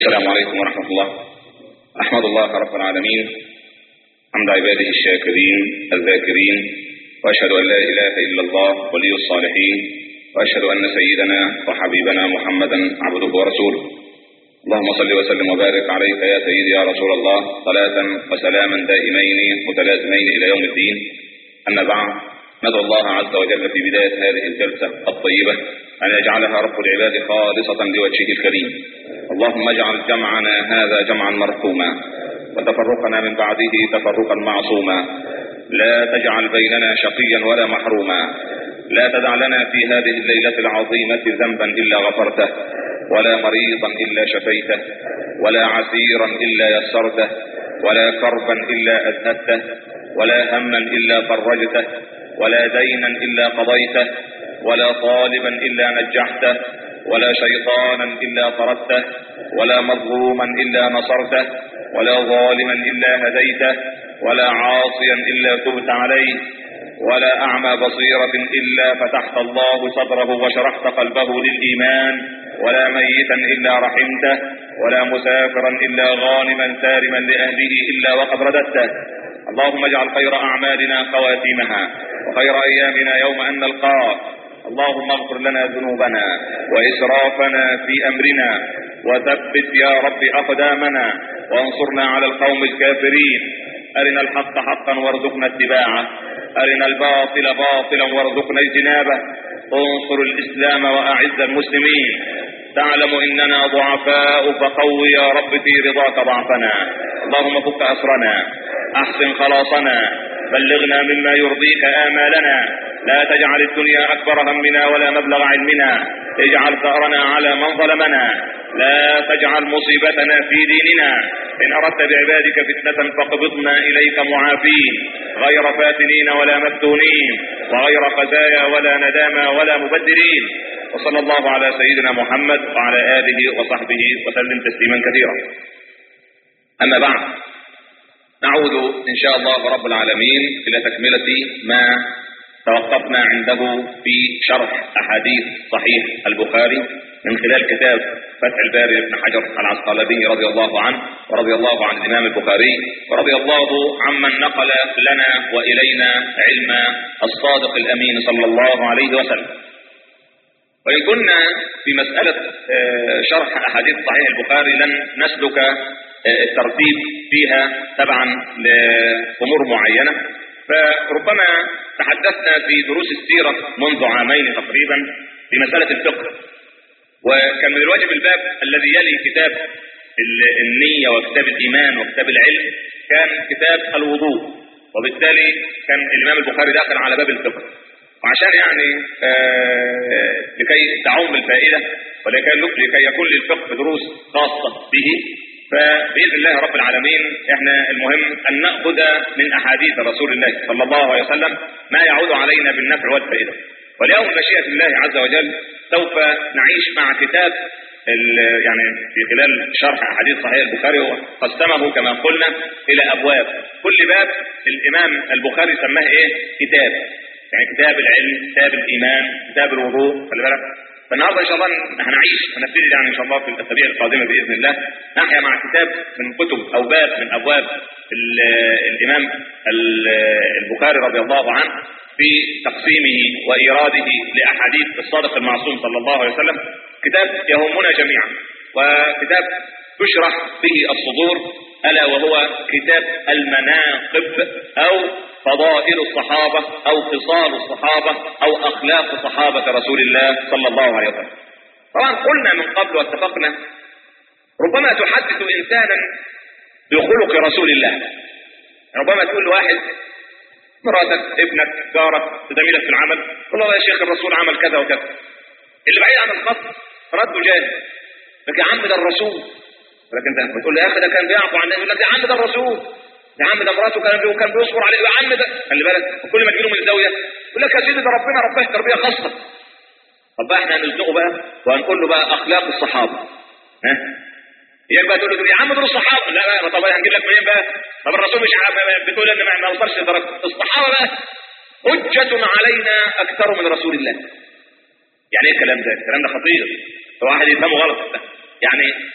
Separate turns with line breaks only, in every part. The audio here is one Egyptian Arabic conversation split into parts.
السلام عليكم ورحمة الله أحمد الله رب العالمين حمد عباده الشاكرين الذاكرين وأشهد أن لا إله إلا الله ولي الصالحين وأشهد أن سيدنا وحبيبنا محمدا عبده ورسوله اللهم صل وسلم وبارك عليك يا سيدي يا رسول الله صلاة وسلاما دائمين متلازمين إلى يوم الدين أما بعد ندعو الله عز وجل في بداية هذه الجلسة الطيبة أن يجعلها رب العباد خالصة لوجهه الكريم اللهم اجعل جمعنا هذا جمعا مرحوما وتفرقنا من بعده تفرقا معصوما لا تجعل بيننا شقيا ولا محروما لا تدع لنا في هذه الليلة العظيمة ذنبا إلا غفرته ولا مريضا إلا شفيته ولا عسيرا إلا يسرته ولا كربا إلا أذهبته ولا هما إلا فرجته ولا دينا إلا قضيته ولا طالبا إلا نجحته ولا شيطانا إلا طردته ولا مظلوما إلا نصرته ولا ظالما إلا هديته ولا عاصيا إلا تبت عليه ولا أعمى بصيرة إلا فتحت الله صدره وشرحت قلبه للإيمان ولا ميتا إلا رحمته ولا مسافرا إلا غانما سارما لأهله إلا وقد رددته اللهم اجعل خير أعمالنا خواتيمها وخير أيامنا يوم أن نلقاك اللهم اغفر لنا ذنوبنا وإسرافنا في أمرنا وثبت يا رب أقدامنا وانصرنا على القوم الكافرين أرنا الحق حقا وارزقنا اتباعه أرنا الباطل باطلا وارزقنا اجتنابه انصر الإسلام وأعز المسلمين تعلم إننا ضعفاء فقو يا رب في رضاك ضعفنا اللهم فك أسرنا أحسن خلاصنا بلغنا مما يرضيك آمالنا لا تجعل الدنيا أكبر همنا ولا مبلغ علمنا اجعل ثأرنا على من ظلمنا لا تجعل مصيبتنا في ديننا إن أردت بعبادك فتنة فاقبضنا إليك معافين غير فاتنين ولا مفتونين وغير خزايا ولا ندامى ولا مبدرين وصلى الله على سيدنا محمد وعلى آله وصحبه وسلم تسليما كثيرا أما بعد نعود إن شاء الله رب العالمين إلى تكملة ما توقفنا عنده في شرح أحاديث صحيح البخاري من خلال كتاب فتح الباري لابن حجر العسقلاني رضي الله عنه ورضي الله عن الإمام البخاري ورضي الله عمن نقل لنا وإلينا علم الصادق الأمين صلى الله عليه وسلم وإن كنا في مسألة شرح أحاديث صحيح البخاري لن نسلك الترتيب فيها تبعا لأمور معينة فربما تحدثنا في دروس السيرة منذ عامين تقريبا في مسألة الفقه وكان من الواجب الباب الذي يلي كتاب النية وكتاب الإيمان وكتاب العلم كان كتاب الوضوء وبالتالي كان الإمام البخاري داخل على باب الفقه وعشان يعني آه لكي تعم الفائدة ولكي لكي يكون للفقه دروس خاصة به فبإذن الله رب العالمين احنا المهم أن نأخذ من أحاديث رسول الله صلى الله عليه وسلم ما يعود علينا بالنفع والفائدة واليوم مشيئة الله عز وجل سوف نعيش مع كتاب يعني في خلال شرح أحاديث صحيح البخاري هو قسمه كما قلنا إلى أبواب كل باب الإمام البخاري سماه إيه كتاب يعني كتاب العلم كتاب الإيمان كتاب الوضوء خلي بالك فالنهارده ان شاء الله هنعيش هنبتدي يعني ان شاء الله في الاسابيع القادمه باذن الله نحيا مع كتاب من كتب او باب من ابواب الامام البخاري رضي الله عنه في تقسيمه وايراده لاحاديث الصادق المعصوم صلى الله عليه وسلم كتاب يهمنا جميعا وكتاب تشرح به الصدور الا وهو كتاب المناقب او فضائل الصحابة أو خصال الصحابة أو أخلاق صحابة رسول الله صلى الله عليه وسلم طبعا قلنا من قبل واتفقنا ربما تحدث إنسانا بخلق رسول الله ربما تقول لواحد مراتك ابنك جارك زميلك في العمل والله يا شيخ الرسول عمل كذا وكذا اللي بعيد عن الخط رده جاهل لك يا عم ده الرسول لكن انت بتقول له يا اخي ده كان بيعفو عن الناس يقول لك يا عم ده الرسول يا عم ده مراته كان كان بيصبر عليه يا عم ده خلي بالك كل ما تجيله من الزاويه يقول لك يا سيدي ده ربنا رباه تربيه خاصه طب بقى احنا هنزنقه بقى وهنقول له بقى اخلاق الصحابه ها يا بقى تقول له يا عم دول الصحابه لا لا طب هنجيب لك منين بقى طب الرسول مش عارف بتقول ان ما وصلش لدرجه الصحابه بقى حجه علينا اكثر من رسول الله يعني ايه الكلام ده الكلام ده خطير الواحد يفهمه غلط يعني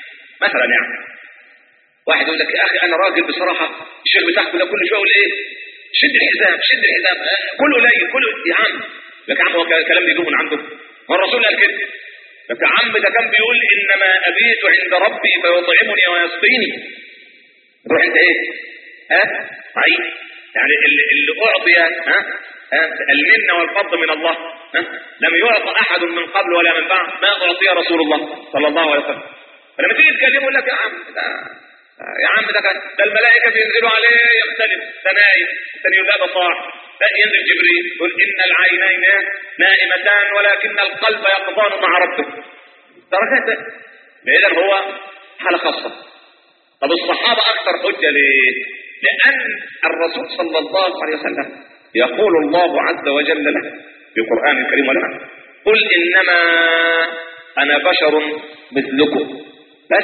مثلا يعني واحد يقول لك يا اخي انا راجل بصراحه الشيخ بتاعكم ده كل شويه يقول ايه شد الحزام شد الحزام آه، كله قليل كله يا عم لك يا عم هو كلام بيجيبه من عنده هو الرسول قال كده لك يا عم ده كان بيقول انما ابيت عند ربي فيطعمني ويسقيني روح انت ايه ها عيب يعني اللي, اللي اعطي ها ها المنه والفضل من الله ها لم يعط احد من قبل ولا من بعد ما اعطي رسول الله صلى الله عليه وسلم فلما تيجي تكلمه يقول لك يا عم ده يا عم ده كان ده الملائكه بينزلوا عليه يختلف ده نايم الثاني يقول لا ده صاح لا ينزل جبريل يقول ان العينين نائمتان ولكن القلب يقظان مع ربه درجات اذا هو حاله خاصه طب الصحابه اكثر حجه ليه؟ لان الرسول صلى الله عليه وسلم يقول الله عز وجل له في القران الكريم ولنا قل انما انا بشر مثلكم بس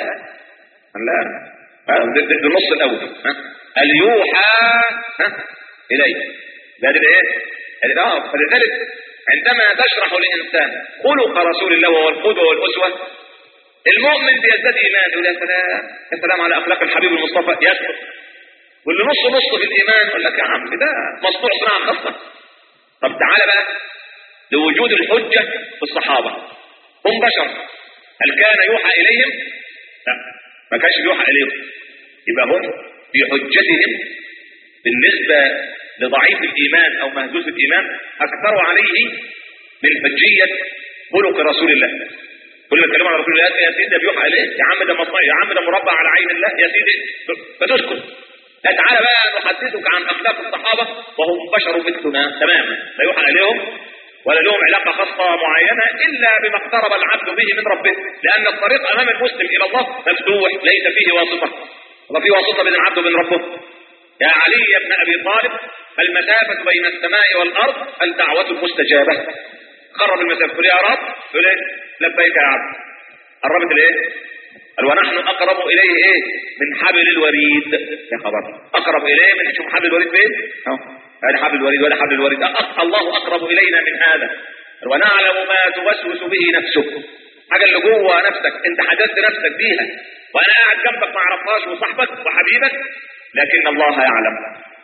لا ده النص الاول ها قال يوحى ها اليه ده ايه اه فلذلك عندما تشرح لانسان خلق رسول الله وهو القدوه والاسوه المؤمن بيزداد ايمان يقول يا سلام يا سلام على اخلاق الحبيب المصطفى يسكت واللي نص نص في الايمان يقول لك يا عم ده مصنوع صناعه خاصه طب تعالى بقى لوجود الحجه في الصحابه هم بشر هل كان يوحى اليهم؟ لا ما كانش بيوحى اليهم يبقى هم في حجتهم بالنسبة لضعيف الإيمان أو مهزوز الإيمان أكثروا عليه من حجية خلق رسول الله كل ما يتكلموا عن رسول الله يا سيدي ده بيوحى إليه يا عم ده مصنع يا عم ده مربع على عين الله يا سيدي فتسكت لا تعالى بقى نحدثك عن أخلاق الصحابة وهم بشر مثلنا تماما لا يوحى إليهم ولا لهم علاقة خاصة معينة إلا بما اقترب العبد به من ربه لأن الطريق أمام المسلم إلى الله مفتوح ليس فيه واسطة وفي واسطة بين العبد وبين ربه يا علي بن أبي طالب المسافة بين السماء والأرض الدعوة المستجابة قرب المسافة قل يا رب قل إيه لبيك يا عبد قربت الايه قال ونحن اقرب اليه ايه من حبل الوريد يا خبر اقرب اليه من شوف حبل الوريد فين اهو هذا حبل الوريد ولا حبل الوريد أه الله اقرب الينا من هذا ونعلم ما توسوس به نفسك حاجه اللي جوه نفسك انت حدثت نفسك بيها وانا قاعد جنبك ما اعرفهاش وصاحبك وحبيبك لكن الله يعلم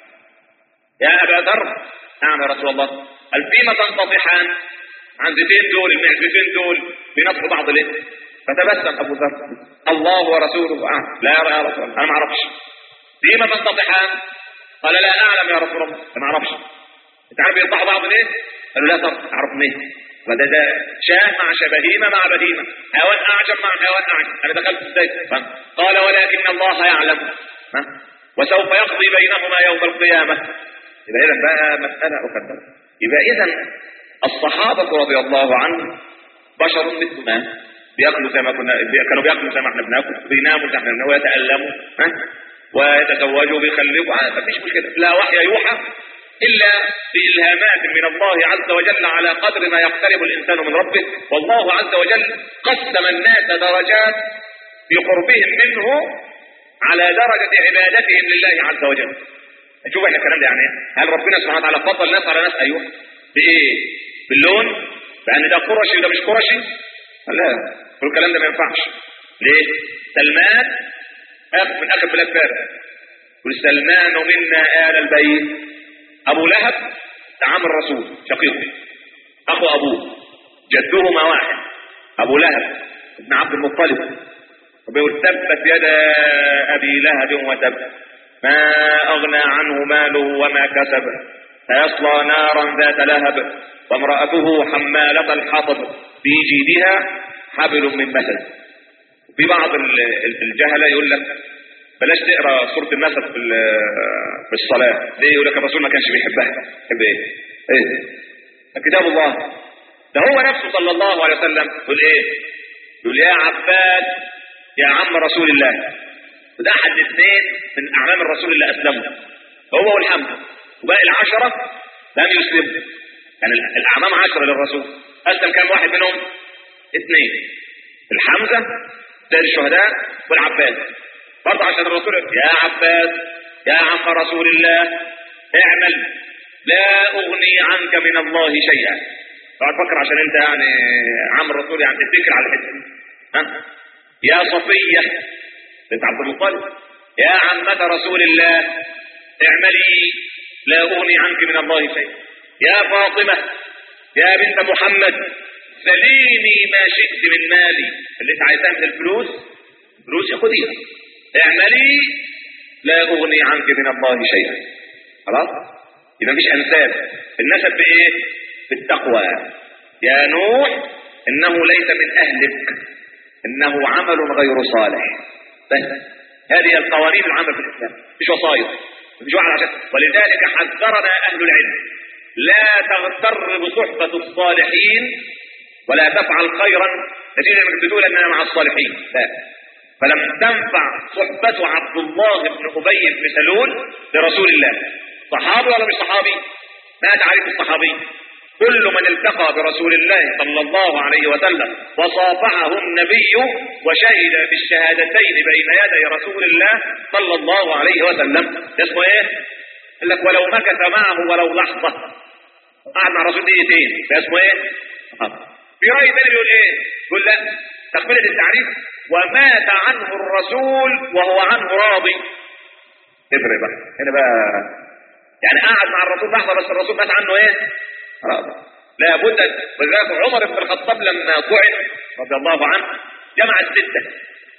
يا ابا ذر نعم يا رسول الله هل فيما تنتضحان عن زيتين دول المعزتين دول بنصف بعض ليه فتبسم ابو ذر الله ورسوله أعلم لا يرى يا رسول الله انا ما اعرفش فيما تنتضحان قال لا اعلم يا رسول الله انا ما اعرفش انت عارف ينطحوا بعض ليه قالوا لا طب اعرف ليه وده ده شاه مع شبهيمة مع بهيمة حيوان أعجم مع حيوان أعجم أنا دخلت ازاي قال ولكن الله يعلم ها؟ وسوف يقضي بينهما يوم القيامة يبقى إذا بقى مسألة أخرى يبقى إذا الصحابة رضي الله عنهم بشر مثلنا بياكلوا زي ما كنا كانوا بياكلوا زي ما احنا بناكل بيناموا زي ما احنا بننام ويتألموا ها ويتزوجوا وبيخلفوا مفيش مشكلة لا وحي يوحى إلا بإلهامات من الله عز وجل على قدر ما يقترب الإنسان من ربه والله عز وجل قسم الناس درجات بقربهم منه على درجة عبادتهم لله عز وجل شوف احنا الكلام ده يعني هل ربنا سبحانه وتعالى فضل ناس على ناس ايوه بايه باللون لان ده قرشي وده مش قرشي لا كل الكلام ده ما ينفعش ليه سلمان اخ من اخر بلاد فارس والسلمان منا آل البيت ابو لهب ده عم الرسول شقيقه اخو ابوه جدهما واحد ابو لهب ابن عبد المطلب وبيقول تبت يدا ابي لهب وتب ما اغنى عنه ماله وما كسب سيصلى نارا ذات لهب وامرأته حمالة الحطب في جيدها حبل من مسد في بعض الجهلة يقول لك بلاش تقرا سوره النسب في في الصلاه ليه يقول لك الرسول ما كانش بيحبها يحب ايه ايه كتاب الله ده هو نفسه صلى الله عليه وسلم يقول ايه يقول يا عباس يا عم رسول الله وده احد الاثنين من اعمام الرسول اللي اسلموا هو والحمد وباقي العشره لم يسلموا يعني الاعمام عشره للرسول اسلم كام واحد منهم اثنين الحمزه سيد الشهداء والعباس برضه عشان الرسول يا عباس يا عم رسول الله اعمل لا اغني عنك من الله شيئا تقعد تفكر عشان انت يعني عم الرسول يعني تفتكر على الحته ها يا صفيه بنت عبد المطلب يا عمة رسول الله اعملي لا أغني عنك من الله شيء يا فاطمة يا بنت محمد سليني ما شئت من مالي اللي انت عايزاه من الفلوس فلوس خديها اعملي لا أغني عنك من الله شيئا خلاص يبقى مفيش أنساب النسب بإيه بالتقوى يا نوح إنه ليس من أهلك إنه عمل غير صالح بس هذه القوانين العامة في الإسلام مش وصايا مش واحد عشان ولذلك حذرنا أهل العلم لا تغتر بصحبة الصالحين ولا تفعل خيرا نتيجة انك بتقول اننا مع الصالحين لا فلم تنفع صحبة عبد الله بن أبي بن سلول لرسول الله صحابي ولا مش صحابي ما تعريف الصحابي كل من التقى برسول الله صلى الله عليه وسلم وصافحه النبي وشهد بالشهادتين بين يدي رسول الله صلى الله عليه وسلم اسمه ايه؟ قال لك ولو مكث معه ولو لحظة قعد مع رسول دقيقتين ده اسمه ايه؟ في رأي ثاني بيقول ايه؟ يقول لا تكملة التعريف ومات عنه الرسول وهو عنه راضي افرق بقى هنا بقى يعني قعد مع الرسول لحظة بس الرسول مات عنه ايه؟ راضي لا بد ولذلك عمر بن الخطاب لما طعن رضي الله عنه جمع الستة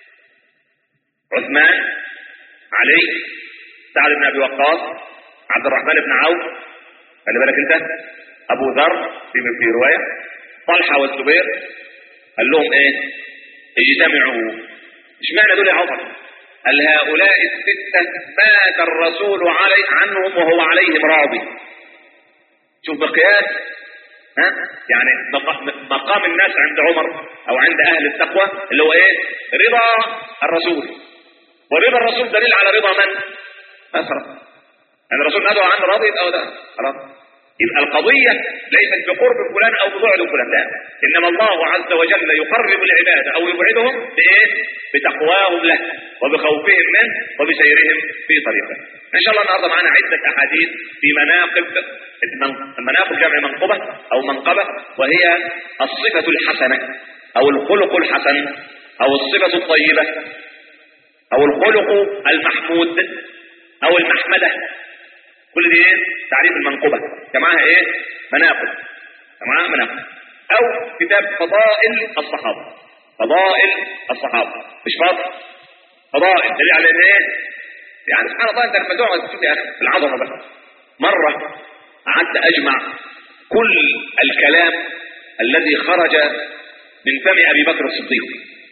عثمان علي سعد بن ابي وقاص عبد الرحمن بن عوف خلي بالك انت ابو ذر في في روايه طلحه والزبير قال لهم ايه اجتمعوا اشمعنى دول يا عمر قال هؤلاء الستة مات الرسول علي عنهم وهو عليهم راضي شوف بقياس ها يعني مقام الناس عند عمر او عند اهل التقوى اللي هو ايه رضا الرسول ورضا الرسول دليل على رضا من اسرى يعني الرسول ندعو عنه راضي يبقى ده خلاص يبقى القضية ليست بقرب فلان أو ببعد فلان لا إنما الله عز وجل يقرب العباد أو يبعدهم بإيه؟ بتقواهم له وبخوفهم منه وبسيرهم في طريقه إن شاء الله النهارده معانا عدة أحاديث في مناقب المناقب جمع منقبة أو منقبة وهي الصفة الحسنة أو الخلق الحسن أو الصفة الطيبة أو الخلق المحمود أو المحمدة كل دي ايه تعريف المنقبة جمعها ايه مناقب جمعها مناقب او كتاب فضائل الصحابة فضائل الصحابة مش فضل فضائل دليل على ان ايه يعني سبحان الله انت لما تقعد تشوف يا اخي العظمة بس مرة قعدت اجمع كل الكلام الذي خرج من فم ابي بكر الصديق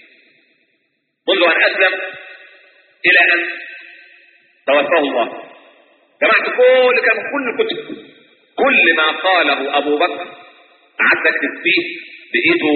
منذ ان اسلم الى ان توفاه الله جمعت كل كان كل الكتب كل ما قاله ابو بكر قعدت اكتب فيه بايده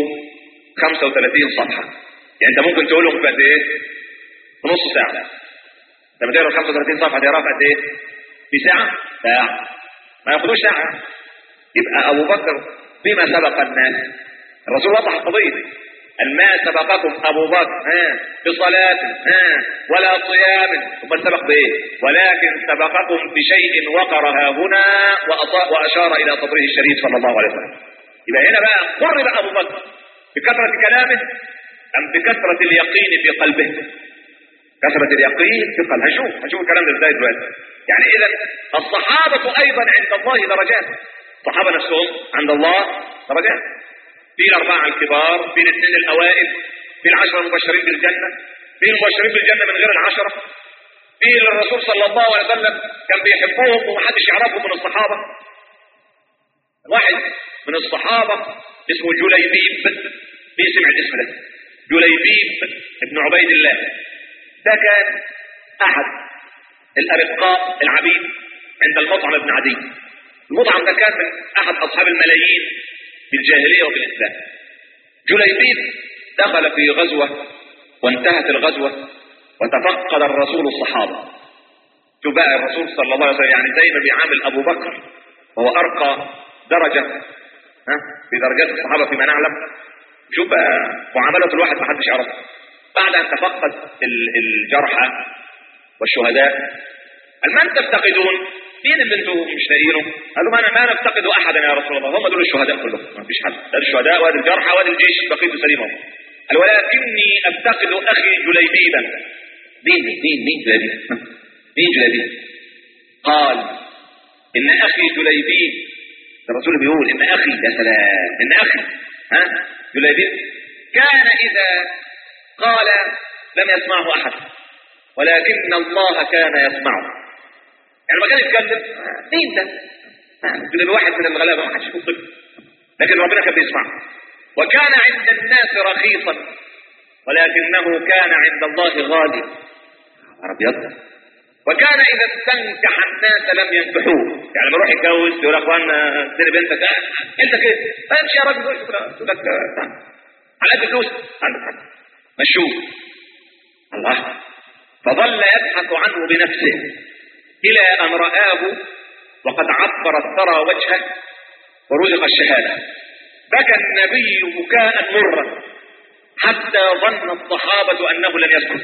35 صفحه يعني انت ممكن تقولهم في قد ايه؟ في نص ساعه لما تقرا 35 صفحه تقراها في قد ايه؟ في ساعه؟ ساعه ما ياخدوش ساعه يبقى ابو بكر بما سبق الناس الرسول وضح القضيه أن ما سبقكم أبو بكر ها بصلاة ها ولا صيام ثم سبق بإيه ولكن سبقكم بشيء وقرها هنا وأشار إلى صدره الشريف صلى الله عليه وسلم يبقى هنا بقى قرب أبو بكر بكثرة كلامه أم بكثرة اليقين في قلبه كثرة اليقين في قلبه هنشوف هنشوف الكلام ده ازاي دلوقتي يعني إذا الصحابة أيضا عند الله درجات الصحابة نفسهم عند الله درجات في الأربعة الكبار في الاثنين الأوائل في العشرة المبشرين بالجنة في المبشرين بالجنة من غير العشرة في الرسول صلى الله عليه وسلم كان بيحبهم ومحدش يعرفهم من الصحابة واحد من الصحابة اسمه جليبيب مين سمع الاسم ده جليبيب ابن عبيد الله ده كان أحد الأرقاء العبيد عند المطعم بن عدي المطعم ده كان من أحد أصحاب الملايين في الجاهلية وفي الإسلام جليبيب دخل في غزوة وانتهت الغزوة وتفقد الرسول الصحابة شوف بقى الرسول صلى الله عليه وسلم يعني زي ما بيعامل أبو بكر وهو أرقى درجة ها في درجات الصحابة فيما نعلم شوف بقى معاملة الواحد ما حدش يعرفها بعد أن تفقد الجرحى والشهداء هل من تفتقدون مين اللي انتم مش لاقيينه؟ قالوا ما انا ما نفتقد احدا يا رسول الله هم دول الشهداء كلهم ما فيش حد ده الشهداء وادي الجرحى وادي الجيش بقيته سليمه قال ولكني افتقد اخي جليبيبا مين مين مين جليبيب مين جليبيب قال ان اخي جليبيب الرسول بيقول ان اخي يا سلام ان اخي ها جليبيب كان اذا قال لم يسمعه احد ولكن الله كان يسمعه يعني ما كان يتكلم مين ده جليبيب واحد من الغلابه ما حدش يفكر لكن ربنا كان بيسمعه وكان عند الناس رخيصا ولكنه كان عند الله غالي ابيض وكان اذا استنكح الناس لم ينكحوه يعني لما يروح يتجوز يقول يا اخوان اديني بنتك آه، انت كده امشي يا راجل يقول لك آه، على قد فلوس عندك حق مشوه الله فظل يبحث عنه بنفسه الى ان رآه وقد عبر الثرى وجهه ورزق الشهاده بكى النبي بكاء مرا حتى ظن الصحابة أنه لم يسكت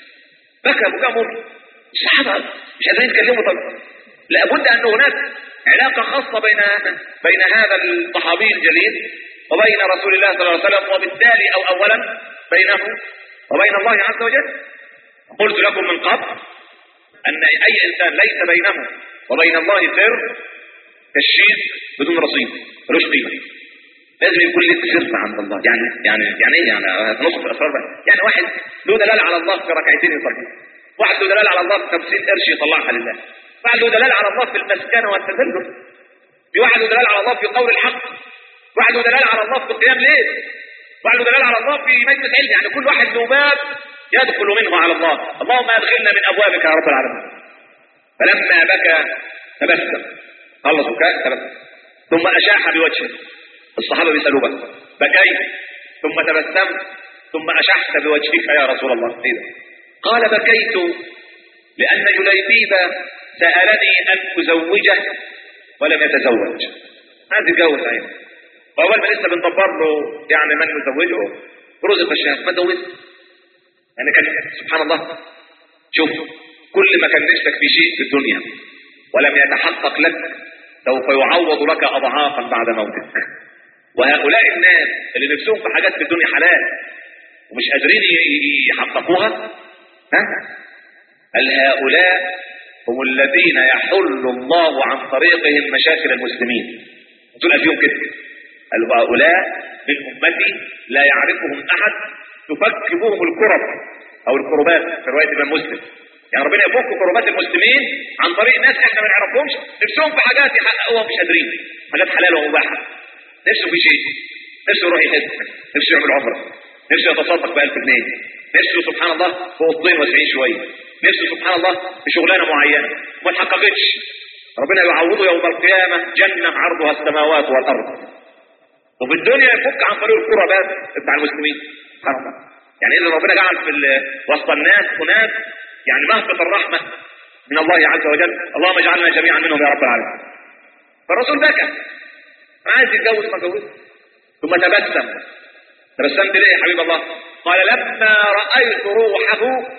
بكى بكاء مر الصحابة مش عايزين يتكلموا طب لابد أن هناك علاقة خاصة بين بين هذا الصحابي الجليل وبين رسول الله صلى الله عليه وسلم وبالتالي أو أولا بينه وبين الله عز وجل قلت لكم من قبل أن أي إنسان ليس بينه وبين الله سر كالشيء بدون رصيد ملوش قيمة لازم يكون لك سر عند الله يعني يعني يعني ايه يعني نص الاسرار بقى يعني واحد له دلال على الله في ركعتين يصلي واحد له دلال على الله في 50 قرش يطلعها لله واحد له دلال على الله في المسكنه والتذلل في واحد له دلال على الله في قول الحق واحد له دلال على الله في قيام ليل واحد له دلال على الله في مجلس علم يعني كل واحد له باب يدخل منه على الله اللهم ادخلنا من ابوابك يا رب العالمين فلما بكى تبسم خلص بكاء تبسم ثم اشاح بوجهه الصحابة بيسألوا بقى بكيت ثم تبسمت ثم أشحت بوجهك يا رسول الله إيه ده؟ قال بكيت لأن جليبيب سألني أن أزوجه ولم يتزوج هذه الجوز أيضا وأول ما لسه بندبر له يعني من نزوجه رزق الشهادة ما تزوج يعني كان سبحان الله شوف كل ما كان نفسك في شيء في الدنيا ولم يتحقق لك سوف يعوض لك أضعافا بعد موتك وهؤلاء الناس اللي نفسهم في حاجات في الدنيا حلال ومش قادرين يحققوها ها قال هؤلاء هم الذين يحل الله عن طريقهم مشاكل المسلمين تقول فيهم كده قال هؤلاء من امتي لا يعرفهم احد تفك بهم الكرب او الكربات في روايه الامام مسلم يعني ربنا يفك كربات المسلمين عن طريق ناس احنا ما نعرفهمش نفسهم في حاجات يحققوها مش قادرين حاجات حلال ومباحه نفسه في شيء نفسه يروح يحج نفسه يعمل عمره نفسه يتصدق ب 1000 جنيه نفسه سبحان الله في اوضتين واسعين شويه نفسه سبحان الله في شغلانه معينه وما اتحققتش ربنا يعوضه يوم القيامه جنه عرضها السماوات والارض وفي الدنيا يفك عن طريق القربات بتاع المسلمين سبحان الله يعني اذا ربنا جعل في وسط الناس هناك يعني مهبط الرحمه من الله عز وجل اللهم اجعلنا جميعا منهم يا رب العالمين فالرسول بكى عايز يتجوز ما جوزش ثم تبسم تبسمت ليه يا حبيب الله قال لما رأيت روحه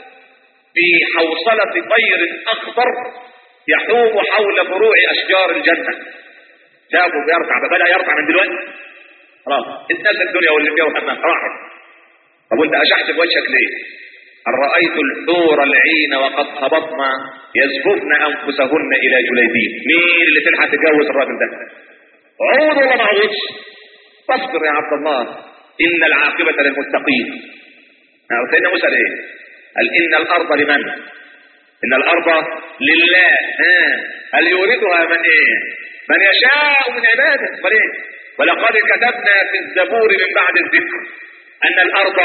في حوصلة طير أخضر يحوم حول فروع أشجار الجنة شافه بيرتع بدأ يرتع من دلوقتي خلاص اتنسى الدنيا واللي فيها وهمها راحت طب وانت أشحت بوجهك ليه؟ هل رأيت الحور العين وقد هبطن يزففن أنفسهن إلى جليبيب مين اللي تلحق تتجوز الراجل ده؟ عود ولا ما عودش فاصبر يا عبد الله إن العاقبة للمتقين سيدنا موسى ايه قال إن الأرض لمن إن الأرض لله ها هل يورثها من إيه من يشاء من عباده بل إيه ولقد كتبنا في الزبور من بعد الذكر أن الأرض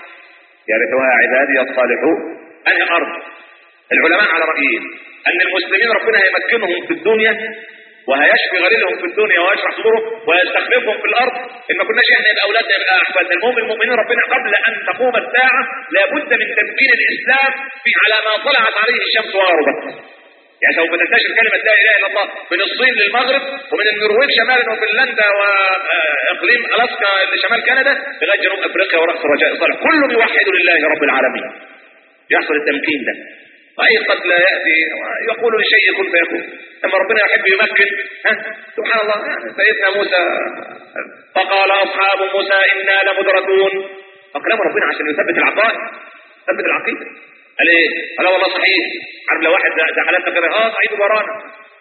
يرثها عبادي الصالحون أن الأرض العلماء على رأيين أن المسلمين ربنا هيمكنهم في الدنيا وهيشفي غليلهم في الدنيا ويشرح صدورهم ويستخلفهم في الارض ان ما كناش احنا يبقى اولادنا يبقى احفادنا المهم المؤمنين ربنا قبل ان تقوم الساعه لابد من تدبير الاسلام في على ما طلعت عليه الشمس وغربت يعني سوف تنتشر كلمة لا إله إلا الله من الصين للمغرب ومن النرويج شمالا وفنلندا وإقليم ألاسكا لشمال كندا لغاية جنوب أفريقيا ورأس الرجاء الصالح كله يوحد لله رب العالمين يحصل التمكين ده وأي قد لا يأتي يقول لشيء كن فيكون لما ربنا يحب يمكن ها سبحان الله يعني سيدنا موسى فقال أصحاب موسى إنا لمدركون فكلام ربنا عشان يثبت العقائد يثبت العقيدة قال ايه؟ قال والله صحيح عارف لو واحد زعلتنا كده اه صحيح ورانا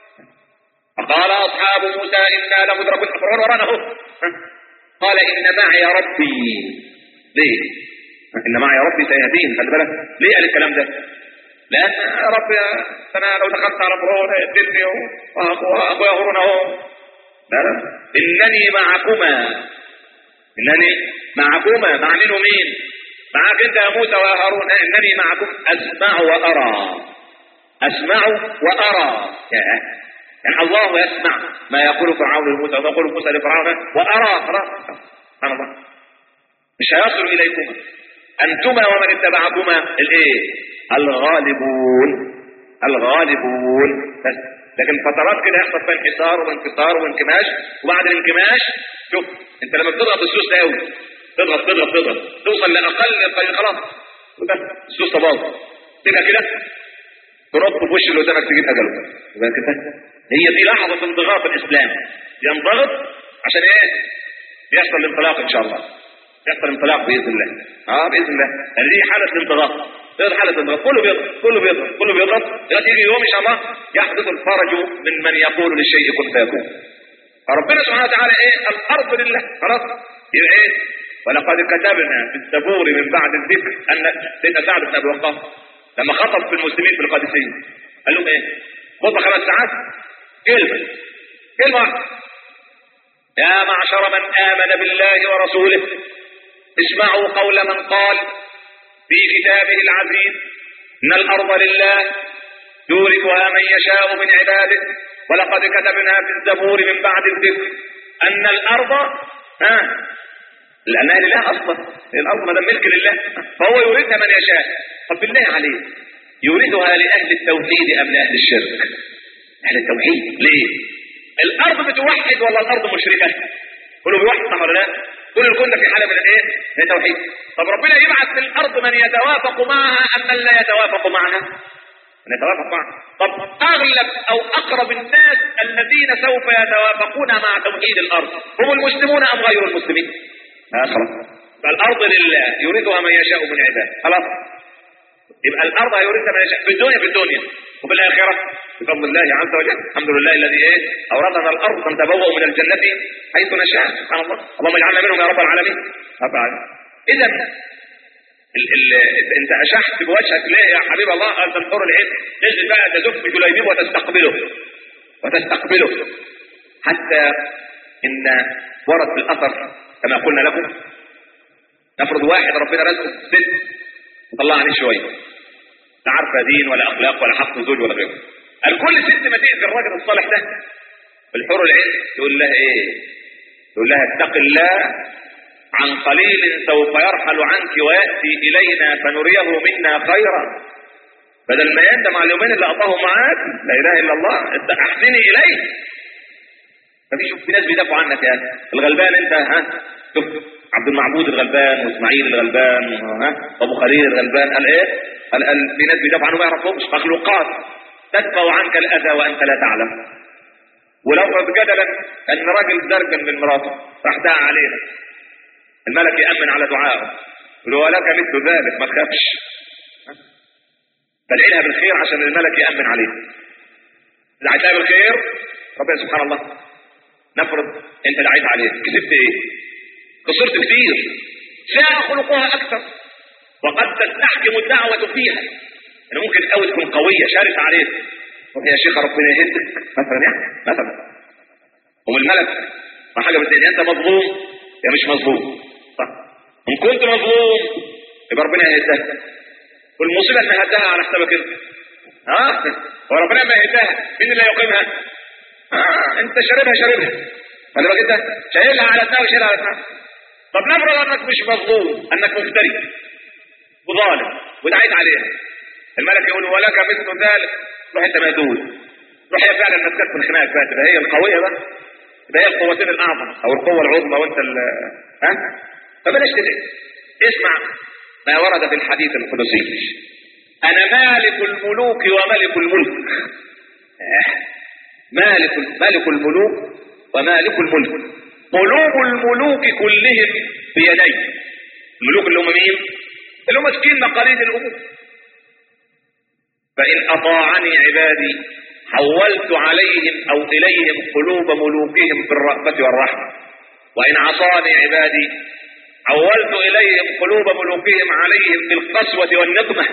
فقال اصحاب موسى انا لمدركون فرعون ورانا اهو قال ان معي ربي ليه؟ ان معي ربي سيهدين خلي بالك ليه قال الكلام ده؟ لان يا رب انا لو دخلت على فرعون هيقتلني واخويا هارون اهو لا لا انني معكما انني معكما مع مين ومين؟ معاك انت يا موسى وهارون انني معكم اسمع وارى اسمع وارى يا يعني الله يسمع ما يقول فرعون لموسى وما يقول موسى لفرعون وارى خلاص سبحان الله مش هيصل اليكما انتما ومن اتبعكما الايه الغالبون الغالبون بس لكن فترات كده يحصل فيها انحسار وانكسار وانكماش وبعد الانكماش شوف انت لما بتضغط السوس ده قوي تضغط تضغط تضغط توصل لاقل قليل خلاص بس السوس باظ تبقى كده ترد في وش اللي قدامك تجيب اجله يبقى كده هي دي لحظه انضغاط الاسلام ينضغط عشان ايه؟ يحصل الانطلاق ان شاء الله يحصل انطلاق باذن الله اه باذن الله يعني دي حاله الانضغاط تقدر حالة الضغط كله بيضغط كله بيضغط كله بيضغط دلوقتي يجي يوم ان شاء الله يحدث الفرج من من يقول للشيء كن فيكون فربنا سبحانه وتعالى ايه الارض لله خلاص يبقى ايه ولقد كتبنا في الزبور من بعد الذكر ان سيدنا سعد بن ابي وقاص لما خطب في المسلمين في القادسيه قال لهم ايه خطبه خمس ساعات كلمه كلمه واحده يا معشر من امن بالله ورسوله اسمعوا قول من قال في كتابه العزيز ان الارض لله يورثها من يشاء من عباده ولقد كتبنا في الزبور من بعد الذكر ان الارض ها لانها لله اصلا الارض ما دام ملك لله فهو يورثها من يشاء طب بالله عليه يورثها لاهل التوحيد ام لاهل الشرك اهل التوحيد ليه الارض بتوحد ولا الارض مشركه كله بيوحد صح ولا لا كل كنا في حاله من الايه من التوحيد طب ربنا يبعث في الارض من يتوافق معها ام من لا يتوافق معها من يتوافق معها طب اغلب او اقرب الناس الذين سوف يتوافقون مع توحيد الارض هم المسلمون ام غير المسلمين آه خلاص فالارض لله يريدها من يشاء من عباده خلاص يبقى الارض هيورثها من يشاء في الدنيا في الدنيا وفي الاخره بفضل الله عز وجل الحمد لله الذي ايه اورثنا الارض نتبوأ من الجنه حيث نشاء سبحان الله اللهم اجعلنا منهم يا رب العالمين رب العالمين اذا ال ال انت اشحت بوجهك ليه يا حبيب الله انت الحور العين نزل بقى تزف بجليبيب وتستقبله وتستقبله حتى ان ورد في الاثر كما قلنا لكم نفرض واحد ربنا رزقه ست وطلع عليه شويه لا عارفه دين ولا اخلاق ولا حق زوج ولا غيره قال كل ست ما تأذي الراجل الصالح ده الحور العين تقول لها ايه تقول لها اتق الله عن قليل سوف يرحل عنك ويأتي إلينا فنريه منا خيرا بدل ما يندم على اليومين اللي قضاهم معاك لا إله إلا الله أحسني إليه ففي شوف في ناس بيدافعوا عنك يا الغلبان انت ها شوف عبد المعبود الغلبان واسماعيل الغلبان ها ابو خليل الغلبان قال ايه قال, قال في ناس بيدافعوا عنه ما يعرفهمش مخلوقات تدفع عنك الاذى وانت لا تعلم ولو جدلا ان راجل زرجن من مراته راح دعا علينا الملك يامن على دعائه يقول ولك مثل ذلك ما تخافش فادعي لها بالخير عشان الملك يامن عليها دعيت لها بالخير ربنا سبحان الله نفرض انت دعيت عليه كسبت ايه خسرت كتير ساء خلقها اكثر وقد تستحكم الدعوة فيها ان ممكن قوي تكون قوية شرسة عليك روح يا شيخ ربنا يهدك مثلا يعني مثلا هم الملك ما حاجة بس انت مظلوم يا مش مظلوم صح ان كنت مظلوم يبقى ربنا يهدك والمصيبة ان هدها على حسابك انت ها وربنا ما يهدها مين اللي يقيمها آه انت شاربها شاربها خلي بالك انت شايلها على دماغك شايلها على دماغك طب نفرض انك مش مظلوم انك مفتري وظالم ودعيت عليها الملك يقول ولك مثل ذلك روح انت مهدود روح هي فعلا مسكت من خناقك بقى تبقى هي القويه بقى تبقى هي القوتين الاعظم او القوه العظمى وانت ال ها فبلاش تدعي اسمع ما ورد في الحديث القدسي انا مالك الملوك وملك الملك مالك مالك الملوك ومالك الملك قلوب الملوك كلهم بيدي الملوك اللي هم مين اللي هم ماسكين مقاليد الامور فإن أطاعني عبادي حولت عليهم أو إليهم قلوب ملوكهم بالرأفة والرحمة وإن عصاني عبادي حولت إليهم قلوب ملوكهم عليهم بالقسوة والنقمة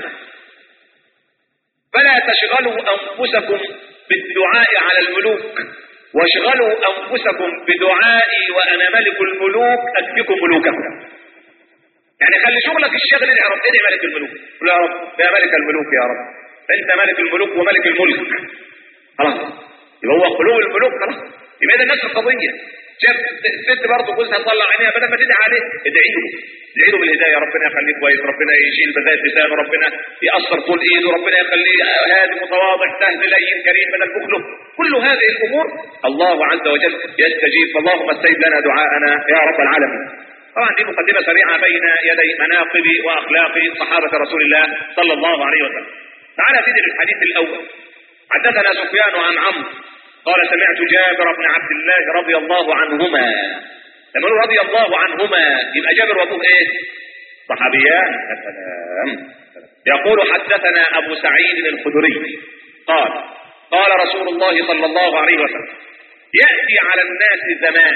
فلا تشغلوا أنفسكم بالدعاء على الملوك واشغلوا أنفسكم بدعائي وأنا ملك الملوك أكفكم ملوككم يعني خلي شغلك الشغل يا رب ادعي ملك الملوك قل يا رب يا ملك الملوك يا رب انت ملك الملوك وملك الملك خلاص يبقى هو قلوب الملوك خلاص يبقى ده نفس القضيه شاف الست برضه جوزها تطلع عينيها بدل ما تدعي عليه ادعي له ادعي له بالهدايه ربنا يخليه كويس ربنا يشيل بذات لسانه ربنا يأثر طول ايده ربنا يخليه هادي متواضع سهل لين كريم بدل بخله كل هذه الامور الله عز وجل يستجيب فاللهم استجب لنا دعاءنا يا رب العالمين طبعا دي مقدمه سريعه بين يدي مناقب واخلاق صحابه رسول الله صلى الله عليه وسلم تعالى تدري الحديث الاول حدثنا سفيان عن عمرو قال سمعت جابر بن عبد الله رضي الله عنهما لما نقول رضي الله عنهما يبقى جابر وابوه ايه صحابيان يا سلام يقول حدثنا ابو سعيد الخدري قال قال رسول الله صلى الله عليه وسلم ياتي على الناس زمان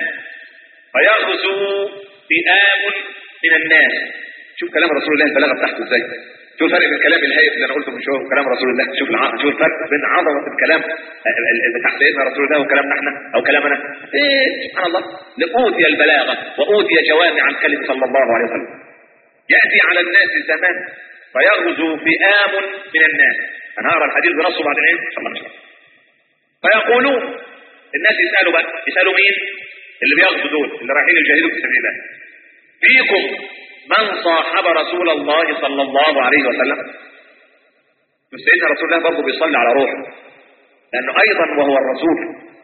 فيغزو فئام من الناس شوف كلام رسول الله البلاغه بتاعته ازاي شوف الفرق بين الكلام الهايف اللي انا قلته من شويه وكلام رسول الله شوف الع... شوف الفرق بين عظمه الكلام بتاع سيدنا رسول الله وكلامنا احنا او كلامنا ايه سبحان الله اوتي البلاغه واوتي جوامع الكلم صلى الله عليه وسلم ياتي على الناس زمان فيغزو فئام من الناس انا هقرا الحديث بنصه بعدين ايه ان شاء الله فيقولون الناس يسالوا بقى يسالوا مين اللي بيغزو دول اللي رايحين يجاهدوا في سبيل الله فيكم من صاحب رسول الله صلى الله عليه وسلم سيدنا رسول الله برضه بيصلي على روحه لأنه أيضا وهو الرسول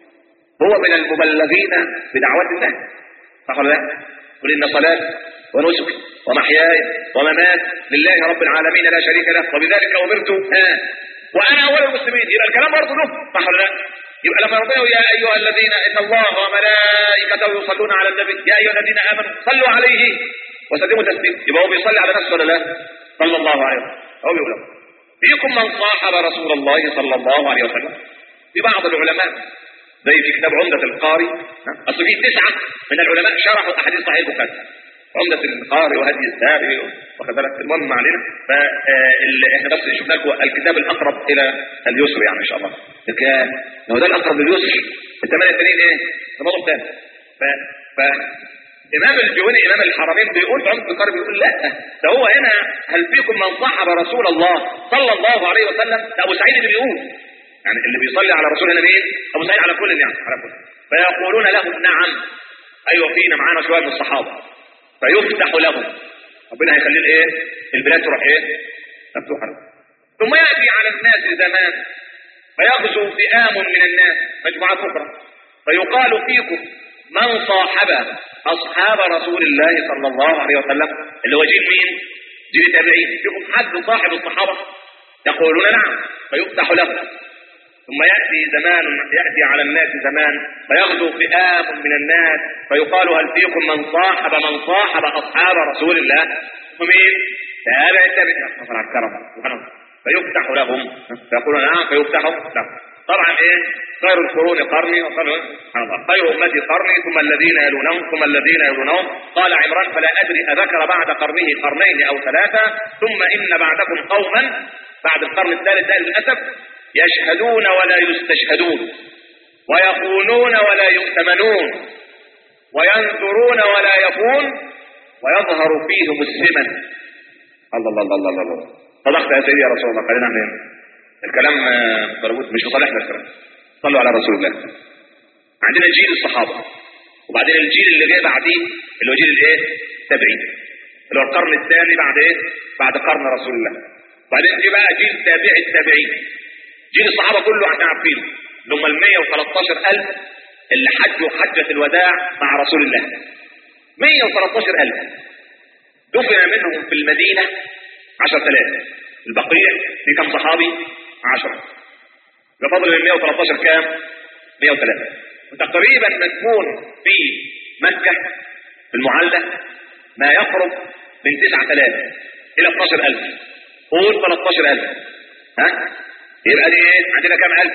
هو من المبلغين بدعوات الله صح ولا لا؟ قل إن صلاتي ونسكي ومحياي وممات لله رب العالمين لا شريك له وبذلك أمرت آه. وأنا أول المسلمين يبقى الكلام برضه له صح ولا لا؟ يبقى لما ربنا يا أيها الذين إن الله وملائكته يصلون على النبي يا أيها الذين آمنوا صلوا عليه وسلموا تسليم يبقى هو بيصلي على نفسه ولا لا صلى الله عليه وسلم هو بيقول فيكم من صاحب رسول الله صلى الله عليه وسلم في بعض العلماء زي في كتاب عمدة القاري أصل في تسعة من العلماء شرحوا أحاديث صحيح البخاري عمدة القاري وهدي الساري واخد بالك المهم ما علينا فاحنا بس شفنا لكم الكتاب الأقرب إلى اليسر يعني إن شاء الله لكن هو ده الأقرب لليسر الثمانية التانيين إيه؟ ده موضوع ثاني ف... ف... امام الجهني امام الحرمين بيقول في عمد القرب بيقول لا ده هو هنا هل فيكم من صاحب رسول الله صلى الله عليه وسلم ده ابو سعيد اللي بيقول يعني اللي بيصلي على رسول الله مين ابو سعيد على كل يعني على كل فيقولون لهم نعم ايوه فينا معانا شويه من الصحابه فيفتح لهم ربنا هيخلي الايه البلاد تروح ايه مفتوحه له ثم ياتي على الناس زمان فيغزو فئام من الناس مجموعات اخرى فيقال فيكم من صاحب أصحاب رسول الله صلى الله عليه وسلم اللي هو جيل مين؟ جيل التابعين فيكم حد صاحب الصحابة يقولون نعم فيفتح له ثم يأتي زمان يأتي على الناس زمان فيغدو فئام من الناس فيقال هل فيكم من صاحب من صاحب أصحاب رسول الله ومين؟ تابع التابعين على الكرم سبحان الله فيفتح لهم فيقولون نعم فيفتح لهم طبعا ايه خير القرون قرني وخير خير امتي قرني ثم الذين يلونهم ثم الذين يلونهم قال عمران فلا ادري اذكر بعد قرنه قرنين او ثلاثه ثم ان بعدكم قوما بعد القرن الثالث ده للاسف يشهدون ولا يستشهدون ويخونون ولا يؤتمنون وينذرون ولا يفون ويظهر فيهم السمن الله الله الله الله الله صدقت يا سيدي يا رسول الله خلينا نعمل الكلام مربوط مش لصالحنا الكلام صلوا على رسول الله عندنا جيل الصحابه وبعدين الجيل اللي جاي بعديه اللي هو جيل الايه التابعين اللي هو القرن الثاني بعد ايه بعد قرن رسول الله وبعدين جه بقى جيل تابع التابعين جيل الصحابه كله احنا عارفينه اللي هم ال 113000 اللي حجوا حجه الوداع مع رسول الله 113000 دفن منهم في المدينه 10000 البقيع في كم صحابي 10 بفضل من 113 كام 103 وتقريبا مدفون في مكة في المعلة ما يقرب من 9000 إلى 12000 قول 13000 ها يبقى دي ايه عندنا كام الف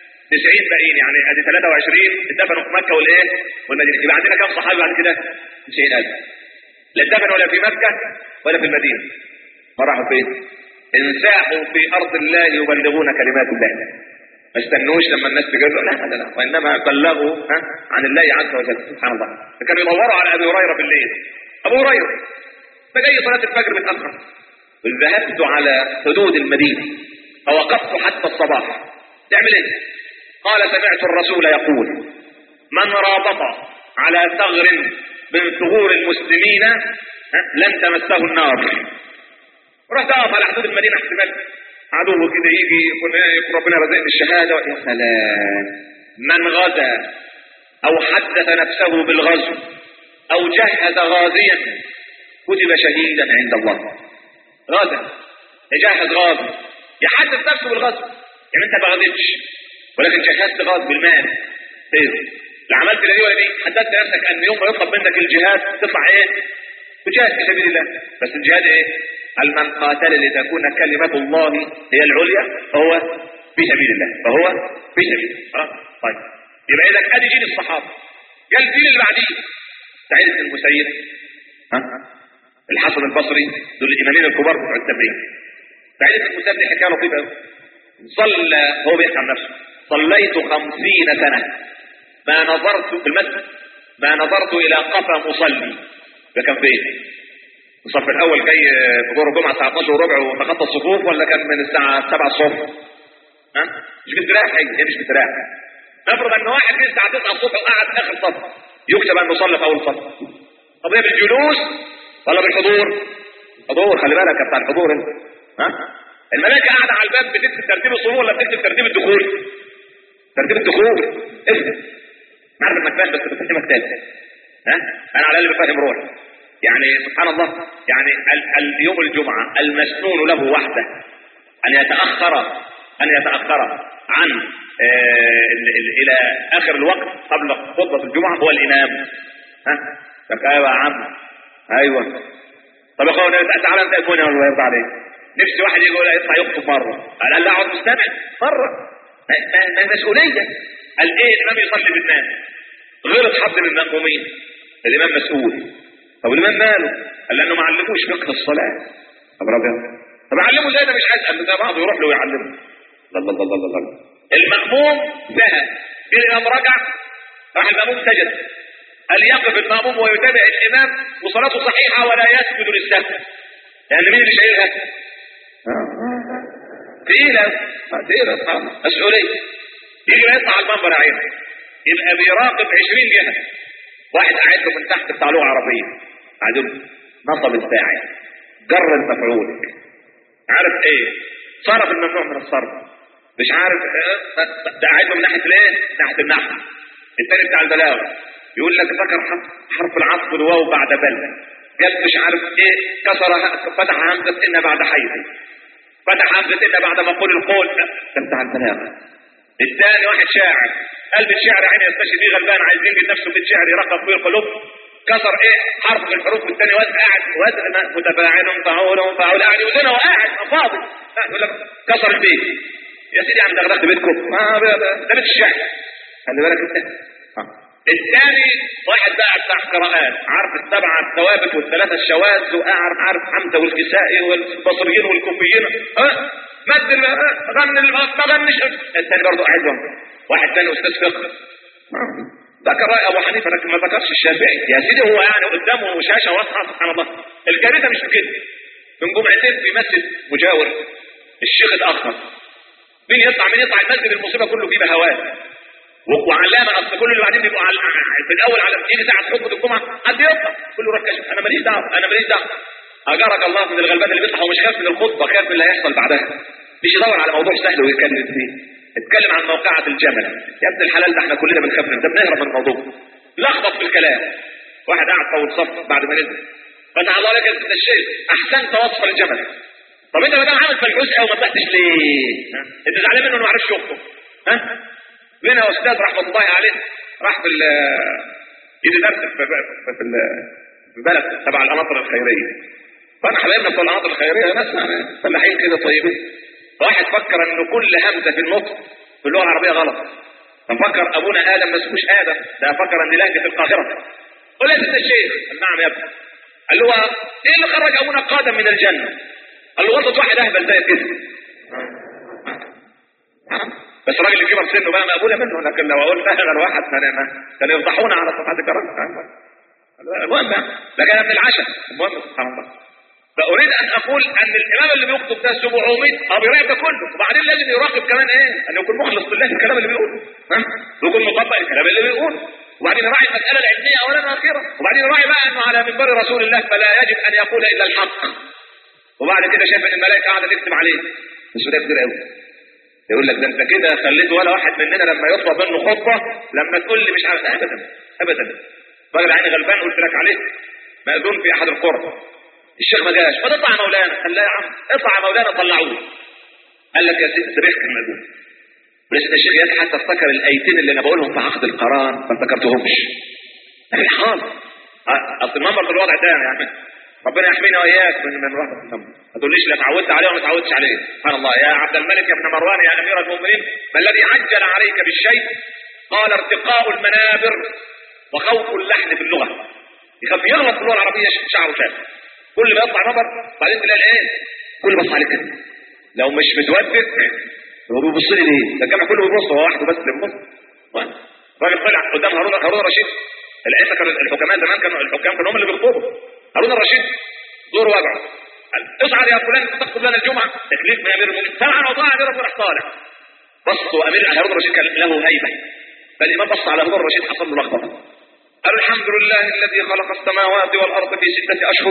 90 باقيين يعني ادي 23 اتدفنوا في مكه والايه والمدينه يبقى عندنا كام صحابي بعد كده 90000 لا اتدفنوا ولا في مكه ولا في المدينه ما راحوا فين انساحوا في ارض الله يبلغون كلمات الله ما استنوش لما الناس تجروا لا لا لا وانما بلغوا ها عن الله عز وجل سبحان الله فكانوا يدوروا على ابي هريره بالليل ابو هريره فجاي صلاه الفجر متاخر ذهبت على حدود المدينه فوقفت حتى الصباح تعمل ايه قال سمعت الرسول يقول من رابط على ثغر من ثغور المسلمين ها، لن تمسه النار رحت اقف على حدود المدينه احتمال عدو كده يجي يكون يكون ربنا رزقني الشهاده يا سلام من غزا او حدث نفسه بالغزو او جهز غازيا كتب شهيدا عند الله غزا يجهز غازي يحدث نفسه بالغزو يعني انت ما غزتش ولكن جهزت غاز بالمال خير لا عملت لا دي ولا دي حددت نفسك ان يوم ما يطلب منك الجهاد تطلع ايه تجاهد في سبيل الله بس الجهاد ايه قال من قاتل لتكون كلمة الله هي العليا فهو في سبيل الله فهو في سبيل الله خلاص طيب يبقى اذا ادي جيل الصحابه جاء الجيل اللي بعديه سعيد بن المسيب ها الحسن البصري دول الامامين الكبار بتوع التبريد سعيد بن المسيب دي حكايه لطيفه قوي صلى هو بيحكي عن نفسه صليت خمسين سنة ما نظرت في المسجد ما نظرت إلى قفا مصلي ده كان فين؟ الصف الأول جاي في دور الجمعة الساعة 12 وربع وتخطى الصفوف ولا كان من الساعة 7 الصبح؟ ها؟ مش بتراح هي هي مش بتراح نفرض ان واحد جه الساعة 9 الصبح وقعد في آخر صف يكتب انه صلى في أول صف طب هي بالجلوس ولا بالحضور؟ حضور خلي بالك يا بتاع الحضور انت ها؟ الملائكة قاعدة على الباب بتكتب ترتيب الصفوف ولا بتكتب ترتيب الدخول؟ ترتيب الدخول اسم عارف انك فاهم بس بتفهمك تاني ها انا على الاقل بفهم روحي يعني سبحان الله يعني ال- اليوم الجمعه المسنون له وحده ان يتاخر ان يتاخر عن آه ال- ال- الى اخر الوقت قبل خطبه الجمعه هو الامام ها طب ايوه يا عم ايوه طب يا اخوان تعالى انت يكون الله يرضى عليك نفسي واحد يقول يطلع يخطب مره قال لا اقعد مستمع مره ما- ما- ما مسؤوليه قال ايه الامام يصلي بالناس غلط حد من المأمومين الامام مسؤول طب الامام ماله قال لانه ما علموش فقه الصلاه طب ربنا طب علمه ازاي ده مش عايز قال ده بعضه يروح له ويعلمه الله الله الله الله الله المأموم ذهب جه الامام رجع راح المأموم سجد قال يقف المأموم ويتابع الامام وصلاته صحيحه ولا يسجد للسهو لان مين اللي شايلها؟ تقيلة تقيلة طبعا مسؤولية يجي يطلع على المنبر يا عيني يبقى بيراقب 20 جهة واحد قاعد له من تحت بتاع لغة عربية قاعد يقول نصب الفاعل جر المفعول عارف ايه صرف الممنوع من الصرف مش عارف اه، ده قاعد له من ناحية الايه ناحية النحو الثاني بتاع البلاغة يقول لك ذكر حرف حرف العطف الواو بعد بل جاب مش عارف ايه كسر ه- فتح همزة ان بعد حيث فتح همزة إن بعد ما قول القول لا، ده بتاع البلاغة الثاني واحد شاعر قلب الشعر عين يستشهد بيه غلبان عايز ينجد نفسه في الشعر يرقق فيه القلوب كسر ايه حرف من الحروف والثاني وزن قاعد وزن متفاعل فعول فعول قاعد يوزنها وقاعد فاضي لا، يقول لك كسر البيت يا سيدي عم دغدغت بيتكم ما ده ده بيت الشعر خلي بالك انت آه. الثاني واحد بقى بتاع قراءات عارف السبعة الثوابت والثلاثة الشواذ وعارف عارف حمزة والكسائي والبصريين والكوفيين ها مد ال- ها، غن ال- ما غنش الثاني برضه قاعد جنبه واحد ثاني استاذ فقه آه. ذكر رأي أبو حنيفة لكن ما ذكرش الشافعي يا سيدي هو يعني قدامه شاشة واضحة سبحان الله الكارثة مش في كده من جمعتين في مسجد مجاور الشيخ اتأخر مين يطلع مين يطلع المسجد المصيبة كله فيه بهوات وعلامه اصل كل اللي بعدين بيبقوا على في الاول على تيجي ساعه خطبه الجمعه حد يطلع كله روح كشف انا ماليش دعوه انا ماليش دعوه اجرك الله من الغلبان اللي بيصحى ومش خايف من الخطبه خايف من اللي هيحصل بعدها مش يدور على موضوع سهل ويتكلم فيه اتكلم عن موقعة الجمل يا ابن الحلال ده احنا كلنا بنخاف منه ده بنهرب من الموضوع لخبط في الكلام واحد قاعد طول صف بعد ما نزل فتح الله لك يا الشيخ احسنت وصف الجمل طب انت ما دام عامل فلحوس قوي ما طلعتش ليه؟ ها؟ انت زعلان منه انه ما عرفش يخطب ها؟ لنا استاذ رحمه الله عليه راح في ال يدي درس في, في, في, ال- في البلد تبع القناطر الخيريه فانا حبايبنا بتوع القناطر الخيريه ناس يعني فلاحين كده طيبين واحد فكر ان كل همزه في النطق في اللغه العربيه غلط ففكر ابونا ادم ما اسموش ادم ده فكر ان لهجه القاهره قول يا سيدنا الشيخ قال نعم يا ابني قال له ايه اللي خرج ابونا قادم من الجنه قال له غلطه واحد اهبل زي كده بس الراجل اللي كبر سنه بقى مقبوله منه لكن لو اقول اهبل واحد كانوا يفضحونا على صفحات الكرام المهم لكن من العشاء المهم سبحان الله فاريد ان اقول ان الامام اللي بيخطب ده 700 اه بيراقب ده كله وبعدين لازم يراقب كمان ايه ان يكون مخلص بالله في الكلام اللي بيقوله ها ويكون مطبق الكلام اللي بيقوله وبعدين يراعي المساله العلميه اولا واخيرا وبعدين يراعي بقى انه على منبر رسول الله فلا يجب ان يقول الا الحق وبعد كده شايف ان الملائكه قاعده تكتب عليه بس ده كتير قوي يقول لك ده انت كده خليت ولا واحد مننا لما يطلب منه خطبه لما تقول لي مش عارف ابدا ابدا راجل عيني غلبان قلت لك عليه مأذون في احد القرى الشيخ ما جاش ما تطلع يا مولانا قال لا يا عم اطلع يا مولانا طلعوه قال لك يا سيدي سبيح كان مأذون ولسه الشيخ يضحك افتكر الايتين اللي انا بقولهم في عقد القران ما افتكرتهمش خالص اصل المنبر في الوضع ده يعني ربنا يحمينا واياك من من رهبه النمر ما تقوليش لا اتعودت عليه وما اتعودتش عليه سبحان الله يا عبد الملك يا ابن مروان يا امير المؤمنين ما الذي عجل عليك بالشيء قال ارتقاء المنابر وخوف اللحن في اللغه يخاف يغلط في اللغه العربيه شعره شاب كل ما يطلع نبر بعدين تلاقي ايه كل بص عليك كده لو مش متودد هو بيبص لي ليه ده الجامع كله بيبص هو واحده بس اللي بيبص راجل طلع قدام هارون هارون الرشيد الائمه كانوا الحكماء زمان كانوا الحكام كانوا هم اللي بيخطبوا هارون الرشيد دور وجعه اصعد يا فلان تخطب لنا الجمعه تكليف من امير المؤمنين سمعا وطاعا امير راح طالع بص وامير هارون الرشيد كان له هيبه فالامام بص على هارون الرشيد حصل له لخبطه قال الحمد لله الذي خلق السماوات والارض في سته اشهر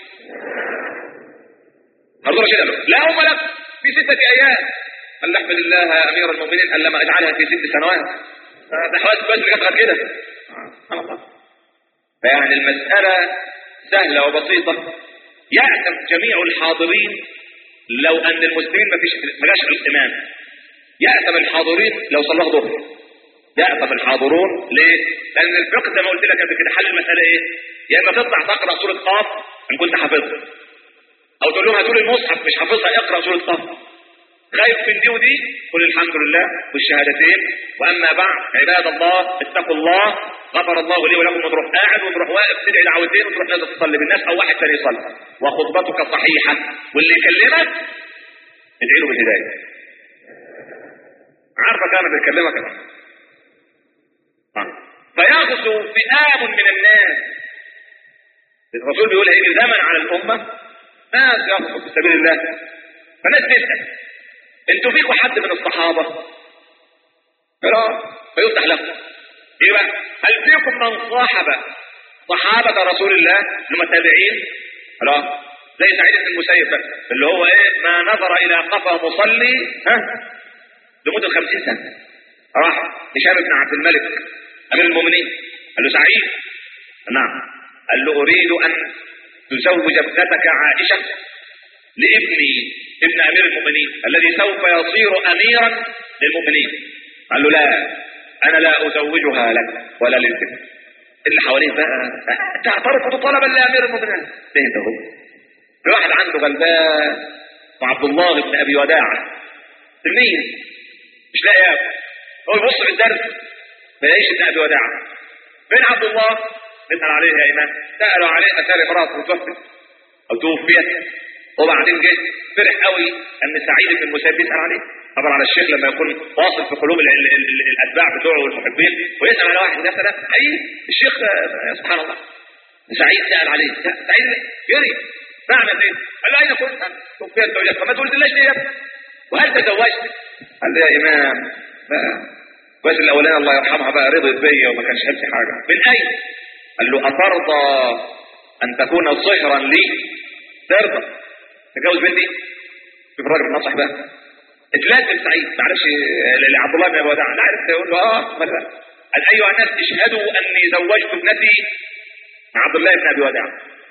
هارون الرشيد قال له لا هم لك في سته ايام قال احمد الله يا امير المؤمنين قال لما اجعلها في ست سنوات ده حوادث بس اللي كانت كده سبحان الله فيعني المساله سهله وبسيطه يعلم جميع الحاضرين لو ان المسلمين ما فيش ما جاش الامام يأثم الحاضرين لو صلاه ظهر يأثم الحاضرون ليه؟ لأن الفقه زي ما قلت لك قبل كده حل المسألة إيه؟ يا إما تطلع تقرأ سورة قاف إن كنت حافظها أو تقول لهم هاتوا لي المصحف مش حافظها اقرأ سورة قاف خايف من دي ودي قل الحمد لله والشهادتين واما بعد عباد الله اتقوا الله غفر الله لي ولكم وتروح قاعد وتروح واقف تدعي دعوتين وتروح نازل تصلي بالناس او واحد ثاني يصلي وخطبتك صحيحه واللي يكلمك ادعي له بالهدايه عارفه كان بيكلمك فيغزو فئام من الناس الرسول بيقول هيجي زمن على الامه ناس يغزو في سبيل الله فناس تسال انتوا فيكم حد من الصحابة لا فيفتح لهم ايه بقى هل فيكم من صاحب صحابة رسول الله هم التابعين لا زي سعيد بن المسيب بقى اللي هو ايه ما نظر الى قفا مصلي ها لمدة خمسين سنة راح هشام بن عبد الملك امير المؤمنين قال له سعيد نعم قال له اريد ان تزوج ابنتك عائشة لابني ابن امير المؤمنين الذي سوف يصير اميرا للمؤمنين قال له لا انا لا ازوجها لك ولا للبنت اللي حواليه بقى تعترف طلبا لامير المؤمنين ليه ده هو في واحد عنده غلبان وعبد الله بن ابي وداعه تلميذ مش لاقي ياكل هو يبص في الدرس ما يلاقيش ابن ابي وداعه فين عبد الله نسال عليه يا امام سالوا عليه اتاري مراته توفت او توفيت وبعدين جه فرح قوي ان سعيد بن المسيب بيسال عليه طبعا على الشيخ لما يكون واصل في قلوب ال ال ال الاتباع بتوعه والمحبين ويسال على واحد مثلا حقيقي الشيخ سبحان الله سعيد سال عليه سعيد يري معنى ايه؟ قال له اين كنت؟ توفيت زوجتك فما تقولش ليه يا وهل تزوجت؟ قال له يا امام بس الاولانيه الله يرحمها بقى رضيت بيا وما كانش قالت حاجه من اين؟ قال له اترضى ان تكون صهرا لي؟ ترضى تجوز بنتي شوف الراجل الناصح بقى اتلازم سعيد معلش لعبد الله بن ابي وداع لا عرف يقول له اه مثلا قال ايها الناس اشهدوا اني زوجت ابنتي عبد الله بن ابي وداع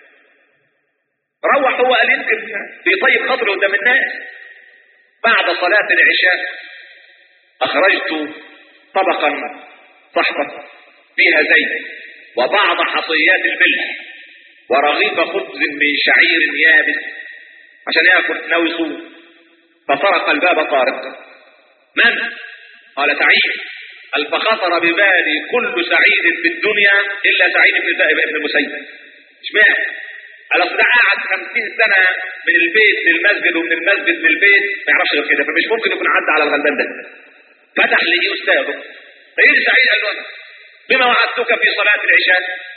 روح هو قال يمكن بيطيب خاطره قدام الناس بعد صلاة العشاء أخرجت طبقا صحبة فيها زيت وبعض حصيات الملح ورغيف خبز من شعير يابس عشان ياكل ناوي يصوم فطرق الباب طارق من؟ قال سعيد قال فخطر ببالي كل سعيد في الدنيا الا سعيد بن ابن المسيب اشمعنى؟ قال اصل ده قاعد 50 سنه من البيت للمسجد ومن المسجد للبيت ما يعرفش غير كده فمش ممكن يكون عدى على الغلبان ده فتح لي استاذه سيد سعيد قال له بما وعدتك في صلاه العشاء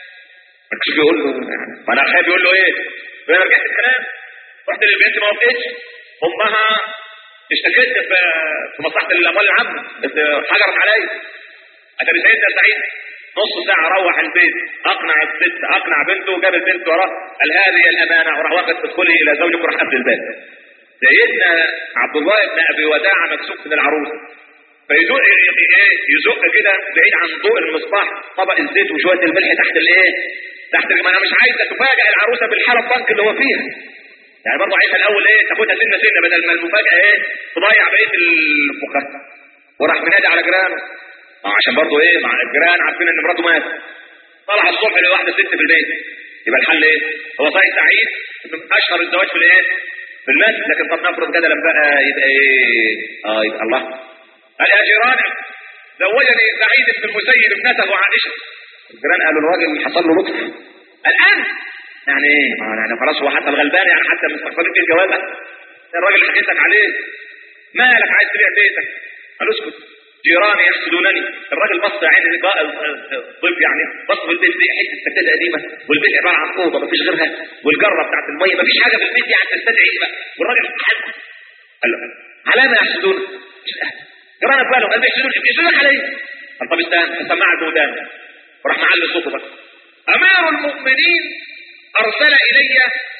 ما كانش بيقول له يعني ما انا خايف يقول له ايه؟ انا رجعت الكلام رحت للبنت ما وافقتش امها اشتكيت في في مصلحه الاموال العامه بس حجرت عليا اتاري سيدنا سعيد نص ساعة روح البيت أقنع الست أقنع بنته وجاب البنت وراه قال هذه الأمانة وراح واخد تدخلي إلى زوجك وراح قفل الباب سيدنا عبد الله بن أبي وداع مكسوف من العروس فيزق ايه يزق كده بعيد عن ضوء المصباح طبق الزيت وشويه الملح تحت الايه تحت ما انا مش عايزه تفاجئ العروسه بالحاله الضنك اللي هو فيها يعني برضه عايزها الاول ايه تاخدها سنه سنه بدل ما المفاجاه ايه تضيع بقيه الفقهاء وراح منادي على جيرانه اه عشان برضه ايه مع الجيران عارفين ان مراته ماتت طلع الصبح لواحده ست في البيت يبقى الحل ايه هو صحيح سعيد من اشهر الزواج في الايه في المسجد لكن طب نفرض كده لما بقى يبقى ايه اه يبقى الله قال يا جيراني زوجني سعيد بن المسيب ابنته عائشه الجيران قالوا الراجل حصل له لطف الان يعني ايه اه يعني خلاص هو حتى الغلبان يعني حتى مستقبلين في الجوازه الراجل حكيتك عليه مالك عايز تبيع بيتك قال اسكت جيراني يحسدونني الراجل بص يا عيني بقى الضيف يعني بص في البيت دي حته فتاه قديمه والبيت عباره عن اوضه مفيش غيرها والجره بتاعت الميه مفيش حاجه في البيت يعني تستدعي ايه بقى والراجل حد قال له على ما يحسدون جيرانك بالهم قال بيحسدون بيحسدونك على ايه؟ قال طب استنى سماعه ودان وراح معلي صوته بقى امير المؤمنين ارسل الي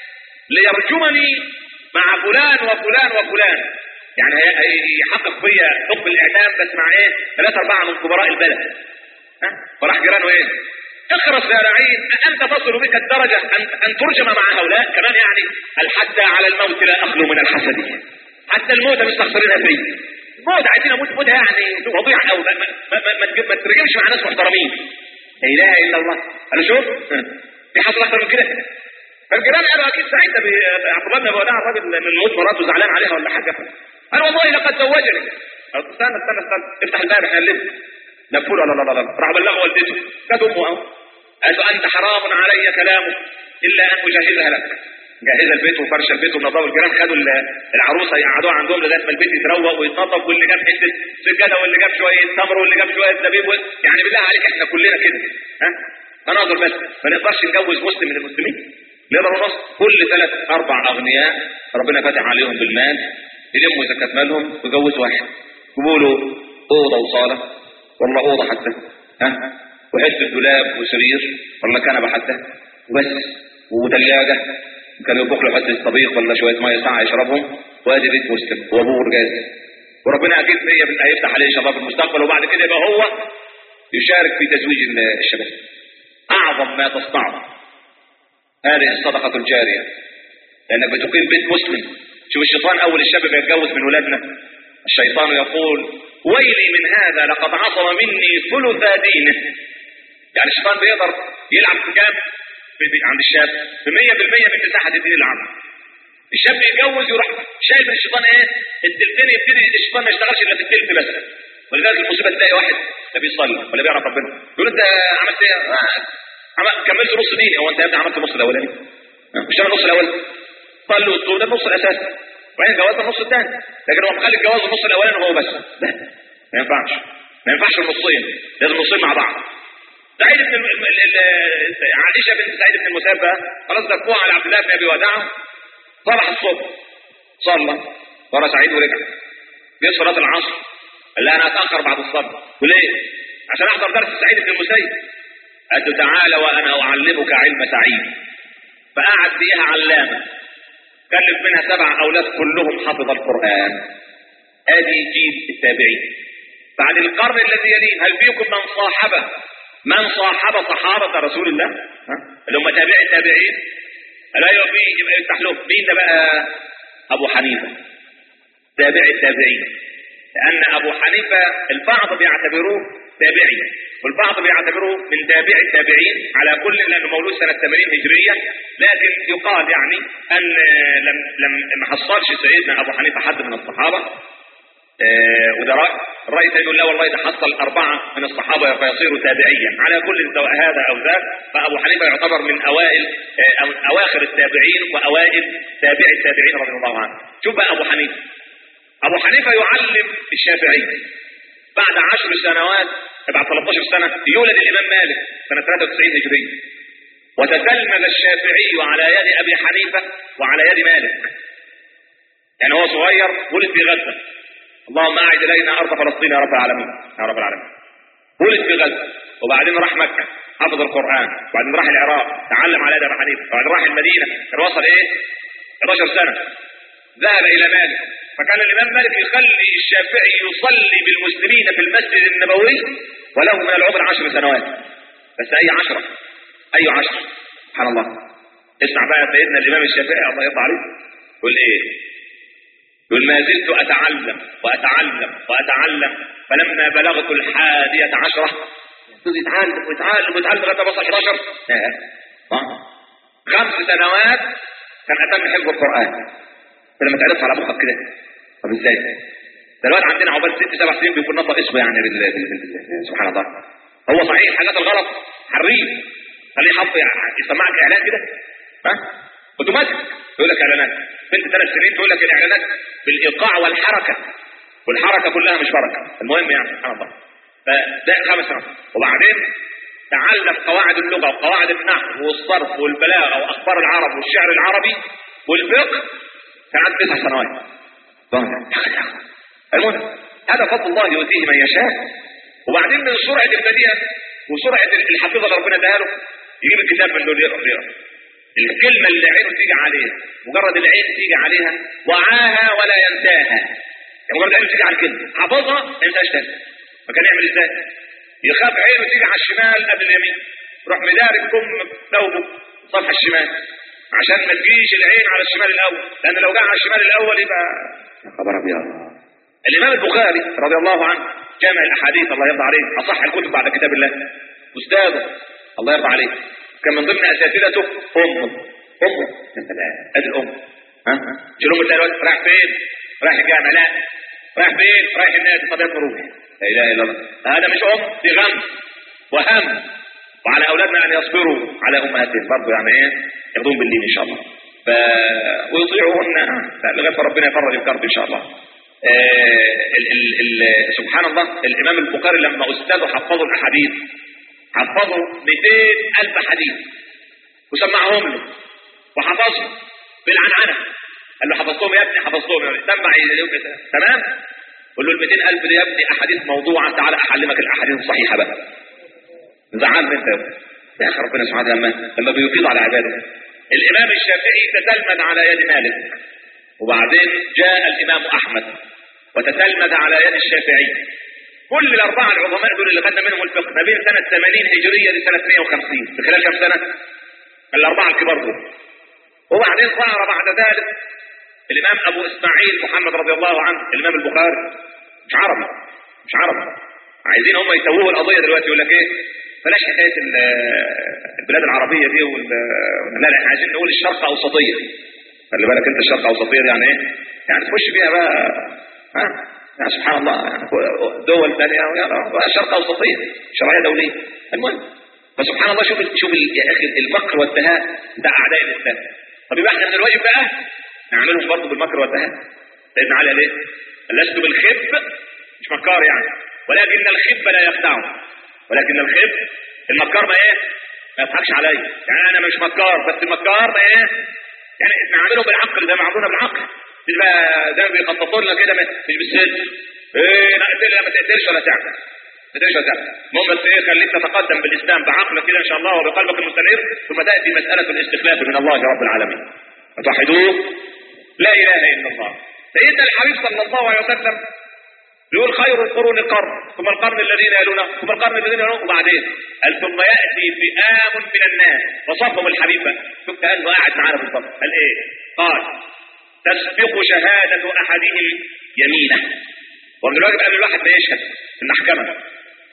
ليرجمني مع فلان وفلان وفلان يعني هيحقق فيا حكم الاعدام بس مع ايه ثلاثة اربعة من كبراء البلد ها فراح جيرانه ايه اخرس يا رعيل انت تصل بك الدرجة ان, أن ترجم مع هؤلاء كمان يعني الحتى على الموت لا اخلو من الحسد حتى الموت مستخسرينها فيه موت عايزين اموت موت يعني وضيع او ما, ما, ما, ما, ما ترجمش مع ناس محترمين لا اله الا الله قال شوف في حصل اكتر من كده فالجيران قالوا اكيد ساعتها عبد الله بن ابي وداع الراجل من موت مراته زعلان عليها ولا حاجه قال والله لقد زوجني قال استنى استنى استنى افتح الباب احنا نلف نقول لا لا لا لا راح بلغ والدته كانت امه اهو قال له انت حرام علي كلامك الا ان اجهزها لك جهز البيت وفرش البيت ونظام الجيران خدوا العروسه يقعدوها عندهم لغايه ما البيت يتروق ويتنظف واللي جاب حته سجاده واللي جاب شويه تمر واللي جاب شويه زبيب يعني بالله عليك احنا كلنا كده ها مناظر بس ما نقدرش نجوز مسلم من المسلمين نقدر نص كل ثلاث اربع اغنياء ربنا فاتح عليهم بالمال يلموا زكاه مالهم ويجوز واحد يقولوا اوضه وصاله ولا اوضه حتى ها وحته دولاب وسرير ولا كنبه حتى وبس وثلاجه كانوا يطبخ له حته طبيخ ولا شويه ميه ساعه يشربهم وادي بيت مسلم وابوه جاهز وربنا اكيد هيفتح عليه شباب في المستقبل وبعد كده يبقى هو يشارك في تزويج الشباب اعظم ما تصنعه هذه الصدقه الجاريه لانك بتقيم بيت مسلم شوف الشيطان اول الشاب بيتجوز من ولادنا الشيطان يقول ويلي من هذا لقد عصم مني ثلث دينه يعني الشيطان بيقدر يلعب في كام عند الشاب ب 100% من مساحه الدين العام الشاب يتجوز يروح شايل من الشيطان ايه التلتين يبتدي الشيطان ما يشتغلش الا في التلت بس ولذلك المصيبه تلاقي واحد لا بيصلي ولا بيعرف ربنا يقول انت عملت ايه عمل كملت نص ديني هو انت يا ابني عملت النص الاولاني مش انا النص الاول صلي والصوم ده النص الاساسي وبعدين الجواز النص الثاني لكن هو مخلي الجواز النص الاولاني هو بس لا ما ينفعش ما ينفعش النصين لازم النصين مع بعض سعيد بن الم... ال... ال... عائشه بنت سعيد بن المسيب خلاص دفوها على عبد الله بن ابي وداع صبح الصبح صلى ورا سعيد ورجع جه صلاه العصر قال لها انا اتاخر بعد الصلاه وليه؟ عشان احضر درس سعيد بن المسيب قالت له تعالى وانا اعلمك علم سعيد فقعد فيها علامه كلف منها سبع اولاد كلهم حفظ القران ادي جيل التابعين بعد القرن الذي يليه هل فيكم من صاحب من صاحب صحابة رسول الله ها؟ اللي هم تابعي التابعين لا يوفي يبقى يفتح له مين ده بقى ابو حنيفة تابعي التابعين لان ابو حنيفة البعض بيعتبروه تابعي والبعض بيعتبره من تابع التابعين على كل لانه مولود سنه 80 هجريه لكن يقال يعني ان لم لم ما حصلش سيدنا ابو حنيفه حد من الصحابه آه وده راي الراي الثاني يقول لا والله ده حصل اربعه من الصحابه فيصيروا تابعيا على كل سواء هذا او ذاك فابو حنيفه يعتبر من اوائل آه أو اواخر التابعين واوائل تابع التابعين رضي الله عنه شوف بقى ابو حنيفه ابو حنيفه يعلم الشافعي بعد عشر سنوات بعد 13 سنة يولد الإمام مالك سنة 93 هجرية وتتلمذ الشافعي على يد أبي حنيفة وعلى يد مالك يعني هو صغير ولد في غزة اللهم أعد إلينا أرض فلسطين يا رب العالمين يا رب العالمين ولد في غزة وبعدين راح مكة حفظ القرآن وبعدين راح العراق تعلم على يد أبي حنيفة وبعدين راح المدينة كان وصل إيه 11 سنة ذهب إلى مالك فكان الإمام مالك يخلي الشافعي يصلي بالمسلمين في المسجد النبوي وله من العمر عشر سنوات بس أي عشرة أي عشرة سبحان الله اسمع بقى سيدنا الإمام الشافعي الله يرضى عليه يقول إيه يقول ما زلت أتعلم وأتعلم وأتعلم فلما بلغت الحادية عشرة يتعلم ويتعلم ويتعلم لغاية ما وصل 11 خمس سنوات كان أتم حفظ القرآن فلما تعرف على مخك كده طب ازاي دلوقتي عندنا عقبال ست سبع سنين بيكون نطق اسمه يعني بال... بال... بال... سبحان الله هو صحيح الحاجات الغلط حريف خليه يحط يسمعك اعلان كده ها اوتوماتيك يقول لك اعلانات بنت ثلاث سنين تقول لك الاعلانات بالايقاع والحركه والحركه كلها مش بركه المهم يعني سبحان الله فده خمس سنوات وبعدين تعلم قواعد اللغه وقواعد النحو والصرف والبلاغه واخبار العرب والشعر العربي والفقه كان عنده تسع سنوات المهم هذا فضل الله يؤتيه من يشاء وبعدين من سرعة البديهة وسرعة الحفيظة اللي ربنا اداها له يجيب الكتاب من دول يقرا يقرا الكلمة اللي عينه تيجي عليها مجرد العين تيجي عليها وعاها ولا ينساها يعني مجرد عينه تيجي على الكلمة حافظها ما ينساش تاني فكان يعمل ازاي؟ يخاف عينه تيجي على الشمال قبل اليمين يروح مدارك كم ثوبه صفحة الشمال عشان ما تجيش العين على الشمال الاول لان لو جه على الشمال الاول يبقى يا خبر ابيض الامام البخاري رضي الله عنه جامع الاحاديث الله يرضى عليه اصح الكتب بعد كتاب الله استاذه الله يرضى عليه كان من ضمن اساتذته امه امه ادي الام ها شو الام تلاقي رايح فين رايح الجامع لا رايح فين رايح النادي طب يا روح لا اله الا الله هذا مش ام دي غم وهم وعلى اولادنا ان يصبروا على امهاتهم برضه يعني ايه ياخذون بالدين ان شاء الله ف... ويطيعوهن لغايه ربنا يفرج الكرب ان شاء الله آه ال ال ال سبحان الله الامام البخاري لما استاذه حفظوا الاحاديث حفظوا 200 الف حديث وسمعهم له وحفظهم بالعنعنه قال له حفظتهم يا ابني حفظتهم يا ابني سمع تمام قول له ال 200 الف دي يا ابني احاديث موضوعه تعال اعلمك الاحاديث الصحيحه بقى زعلت انت يا اخي ربنا سبحانه لما لما بيفيض على عباده الامام الشافعي تتلمذ على يد مالك وبعدين جاء الامام احمد وتتلمذ على يد الشافعي كل الاربعه العظماء دول اللي خدنا منهم الفقه ما بين سنه 80 هجريه لسنه 150 في خلال كم سنه؟ الاربعه الكبار دول وبعدين ظهر بعد ذلك الامام ابو اسماعيل محمد رضي الله عنه الامام البخاري مش عربي مش عربي عايزين هم يسووه القضيه دلوقتي يقول لك ايه بلاش حكايه البلاد العربيه دي وال لا لا عايزين نقول الشرق اوسطيه خلي بالك انت الشرق اوسطيه دي يعني ايه؟ يعني تخش فيها بقى ها يعني سبحان الله يعني دول ثانيه شرق اوسطيه شرعيه دوليه المهم فسبحان الله شوف شوف يا اخي المكر والدهاء ده اعداء الاسلام طب يبقى احنا من الواجب بقى نعملهم برضه بالمكر والدهاء سيدنا علي ليه؟ لست بالخب مش مكار يعني ولكن الخب لا يخدعه ولكن الخب المكار ما ايه ما يضحكش عليا يعني انا مش مكار بس المكار ما ايه يعني نعمله بالعقل زي ما عملونا بالعقل مش بقى زي ما بيخططوا لنا كده مش بالسن ايه نقتل ما تقتلش ولا تعمل ما تقتلش ولا تعمل المهم بس ايه خليك تتقدم بالاسلام بعقلك كده ان شاء الله وبقلبك المستنير ثم تاتي مساله الاستخلاف من الله رب العالمين فتوحدوه لا اله الا الله سيدنا الحبيب صلى الله عليه وسلم يقول خير القرون القرن ثم القرن الذين يلونه ثم القرن الذين يلونه وبعدين قال ثم ياتي فئام من الناس وصفهم الحبيب بقى شوف كانه قاعد معانا بالظبط قال ايه؟ قال تسبق شهاده احدهم يمينه ومن الواجب ان الواحد ما يشهد في المحكمه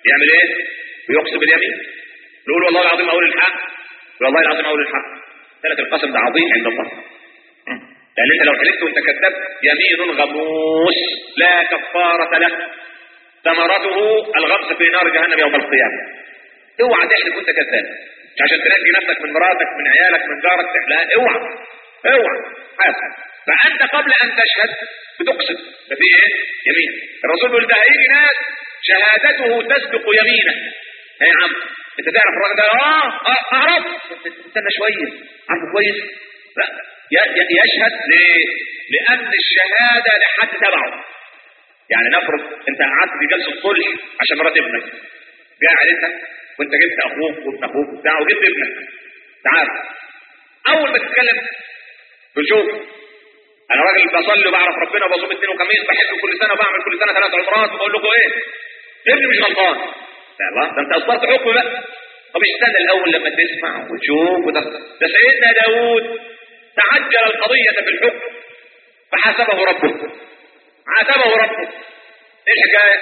يعمل ايه ويقسم باليمين يقول والله العظيم اقول الحق والله العظيم اقول الحق ثلاث القسم ده عظيم عند الله لان انت لو حلفت وانت كذاب يمين غموس لا كفاره له ثمرته الغمس في نار جهنم يوم القيامه اوعى تحلف وانت كذاب مش عشان تنجي نفسك من مراتك من عيالك من جارك لا اوعى اوعى حاسب فانت قبل ان تشهد بتقسم ده في ايه يمين الرسول بيقول ده هيجي ناس شهادته تسبق يمينه ايه يا عم انت تعرف الراجل ده اه اه اعرف استنى شويه عارفه كويس لا ي- ي- يشهد ليه لان الشهاده لحد تبعه يعني نفرض انت قعدت في جلسه صلح عشان مرات ابنك جاء عيلتك وانت جبت اخوك وابن اخوك وبتاع وجبت ابنك تعال اول ما تتكلم بنشوف انا راجل بصلي وبعرف ربنا وبصوم اثنين وخميس بحج كل سنه وبعمل كل سنه ثلاث عمرات وبقول لكم ايه ابني مش غلطان لا الله ده انت اصدرت حكم بقى طب استنى الاول لما تسمع وتشوف وده ده سيدنا داوود تعجل القضيه في الحكم فحاسبه ربه عاتبه ربه ايه الحكايه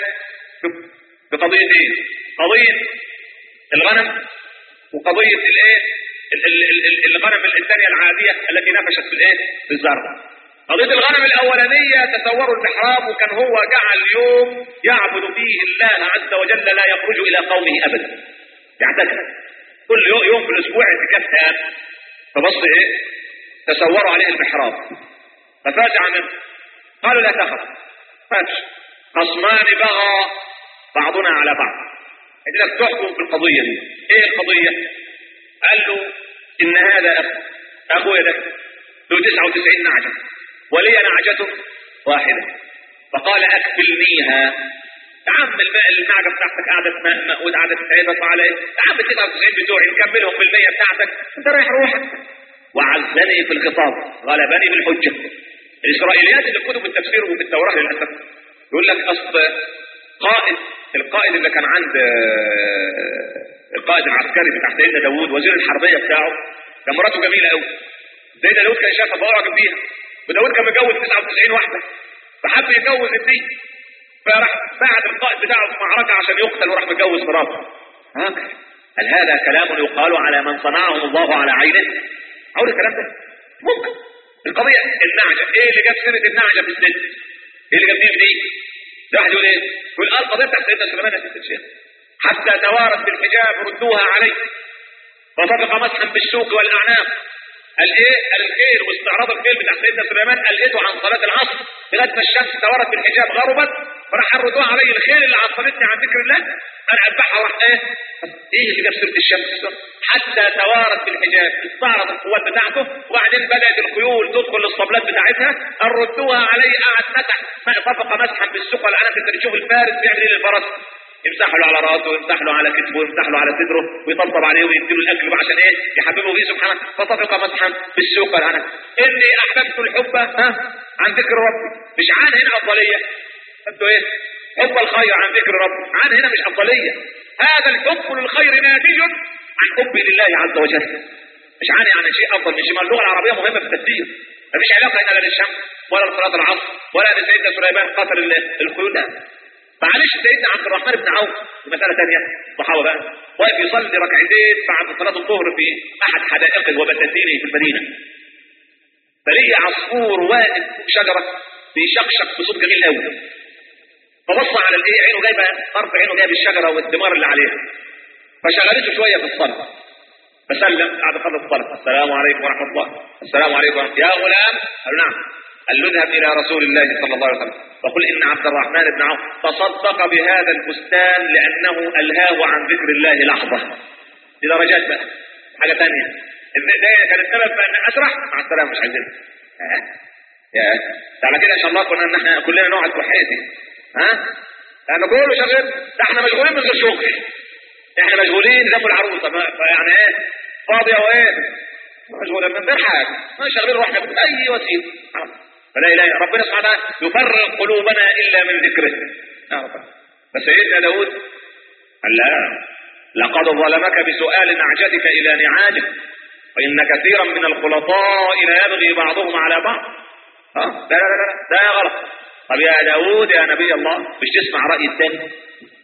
بقضيتين قضيه الغنم وقضيه الايه ال- ال- ال- ال- الغنم الثانيه العاديه التي نفشت في الايه في الزرع قضيه الغنم الاولانيه تصوروا المحراب وكان هو جعل يوم يعبد فيه الله عز وجل لا يخرج الى قومه ابدا يعتكف كل يو- يوم في الاسبوع اعتكاف تام فبص ايه تصوروا عليه المحراب ففاجع منه قالوا لا تخف فاتش خصمان بغى بعضنا على بعض لك تحكم في القضية دي ايه القضية قال له ان هذا اخ اخويا ده له 99 نعجة ولي نعجة واحدة فقال اكفلنيها يا عم الماء النعجة بتاعتك قاعدة ماء ماء وقاعدة تتعبك وعلى ايه يا عم ال 99 بتوعي نكملهم بالمية بتاعتك انت رايح روحك وعزني في الخطاب غلبني بالحجة الإسرائيليات اللي في كتب التفسير وفي التوراة للأسف يقول لك أصل قائد القائد اللي كان عند آه، القائد العسكري بتاع سيدنا داوود وزير الحربية بتاعه كان مراته جميلة قوي سيدنا داوود كان شافها فأعجب بيها وداوود كان متجوز 99 واحدة فحب يتجوز الدين فراح بعد القائد بتاعه في معركة عشان يقتل وراح متجوز مراته ها هل هذا كلام يقال على من صنعه الله على عينه؟ عاوز الكلام ده؟ ممكن القضية النعجة ايه اللي جاب سيرة النعجة في الست ايه اللي جاب دي في دي ده واحد يقول ايه يقول اه القضية بتاعت سيدنا سليمان يا ست الشيخ حتى توارت بالحجاب ردوها عليه فطبق مسحا بالسوق والاعناق قال ايه قال الخيل واستعراض الخيل بتاع سيدنا سليمان قلقته عن صلاة العصر لغاية ما الشمس توارت بالحجاب غربت فراح ردوها علي الخيل اللي عصرتني عن ذكر الله انا اذبحها وراح ايه ايه اللي جاب سيرة الشمس حتى توارت بالحجاب استعرض القوات بتاعته وبعدين بدأت الخيول تدخل للصبلات بتاعتها قال ردوها علي قعد مسح طبق مسحا بالسوق والعنب انت بتشوف الفارس بيعمل ايه للفرس يمسح له على راسه ويمسح له على كتفه ويمسح له على صدره ويطبطب عليه ويديله الاكل بقى عشان ايه يحببه فيه سبحانه فطفق مسحا بالسوق والعنب اني احببت الحب ها عن ذكر ربي مش عن هنا افضليه انتوا ايه حب الخير عن ذكر ربي عن هنا مش افضليه هذا الحب للخير ناتج عن حبي لله عز وجل مش عن يعني شيء افضل من شيء ما اللغه العربيه مهمه في التفسير مفيش علاقه هنا لا للشمس ولا لصلاه العصر ولا لسيدنا سليمان قتل ال- الخيول ده معلش سيدنا عبد الرحمن بن عوف في مسألة ثانية صحابة بقى واقف يصلي ركعتين بعد صلاة الظهر في أحد حدائقه وبساتينه في المدينة فلقي عصفور واقف فوق شجرة بيشقشق بصوت جميل قوي فبص على الايه عينه جايبه طرف عينه جايب الشجرة والثمار اللي عليها فشغلته شوية في الصلاة فسلم بعد خلص الصلاة السلام عليكم ورحمة الله السلام عليكم ورحمة الله. يا غلام قال له نعم قال له اذهب إلى رسول الله صلى الله عليه وسلم وقل إن عبد الرحمن بن عوف تصدق بهذا البستان لأنه ألهاه عن ذكر الله لحظة دي درجات بقى حاجة ثانية ده كان السبب في أن أسرح مع السلامة مش عايزين يا على كده إن شاء الله كنا إن احنا كلنا نقعد كحيتي ها لأن كله شغال ده احنا مشغولين من غير شغل احنا مشغولين جنب العروسه ما- فيعني ايه فاضيه وايه مشغوله من غير حاجه ما شغالين روحنا باي وسيله خلاص. فلا اله ربنا سبحانه وتعالى يفرغ قلوبنا الا من ذكره يا رب. فسيدنا داود قال لا لقد ظلمك بسؤال نعجتك الى نعاجه وان كثيرا من الخلطاء لا يبغي بعضهم على بعض ها لا لا لا لا ده غلط طب يا داود يا نبي الله مش تسمع راي الثاني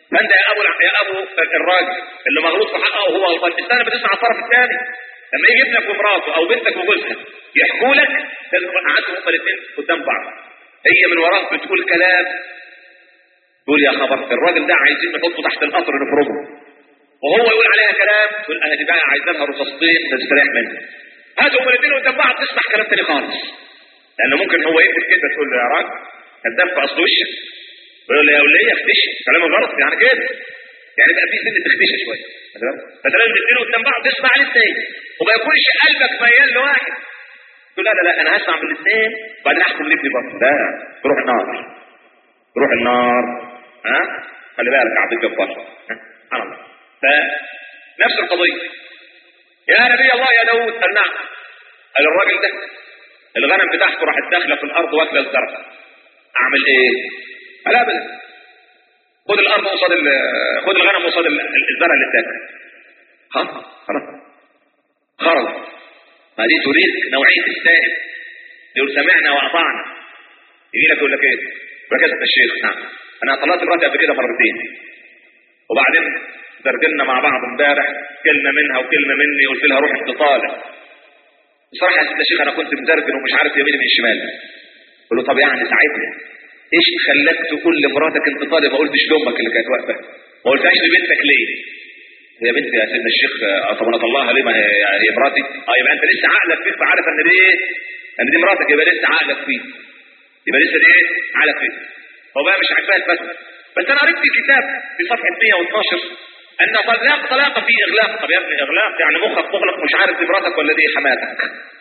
فانت يا ابو يا ابو الراجل اللي مغلوط في حقه وهو غلطان استنى بتسمع الطرف الثاني لما يجي ابنك ومراته او بنتك وجوزها يحكوا لك لازم تكون قعدتوا هما الاثنين قدام بعض هي من وراك بتقول كلام تقول يا خبر الراجل ده عايزين نحطه تحت القطر نفرمه وهو يقول عليها كلام تقول انا دي بقى عايزه لها رصاصتين تستريح منها هاتوا هما الاثنين قدام بعض تسمع كلام تاني خالص لان ممكن هو يكتب كده تقول له يا راجل كذاب في اصل وشك يقول له يا وليه اختشي كلام غلط يعني كده يعني بقى في سن تختشي شويه فانت لازم الاثنين قدام بعض تسمع الاثنين وما يكونش قلبك ميال لواحد تقول لا لا لا انا هسمع من الاثنين وبعدين احكم لابني برضه لا تروح النار تروح النار ها خلي بالك يا عبد الجبار سبحان الله فنفس القضيه يا نبي الله يا داوود قال نعم قال الراجل ده الغنم بتاعته راحت داخله في الارض واكله الزرع اعمل ايه؟ قال ابدا خد الارض قصاد خد الغنم قصاد الزرع اللي اتاكل خلاص خلاص خرج ما دي تريد نوعيه السائل يقول سمعنا واطعنا يجي لك يقول لك ايه؟ ركزت الشيخ نعم انا طلعت مراتي قبل كده مرتين وبعدين درجلنا مع بعض امبارح كلمه منها وكلمه مني قلت لها روح انت طالع بصراحه يا سيدنا الشيخ انا كنت مزرجل ومش عارف يمين من شمال قلت له طب يعني ساعدني ايش خلاك تقول لمراتك انت طالب ما قلتش لامك اللي كانت واقفه ما قلتهاش لبنتك ليه يا بنتي يا سيدنا الشيخ طب انا اطلعها ليه ما هي هي مراتي اه يبقى انت لسه عقلك فيك فعارف ان دي ايه ان دي مراتك يبقى لسه عقلك فيه يبقى لسه دي ايه عقلك فيه هو بقى مش عاجباك بس بس انا قريت في كتاب في صفحه 112 ان طلاق طلاق فيه اغلاق طب يا ابني اغلاق يعني مخك مغلق مش عارف دي مراتك ولا دي حماتك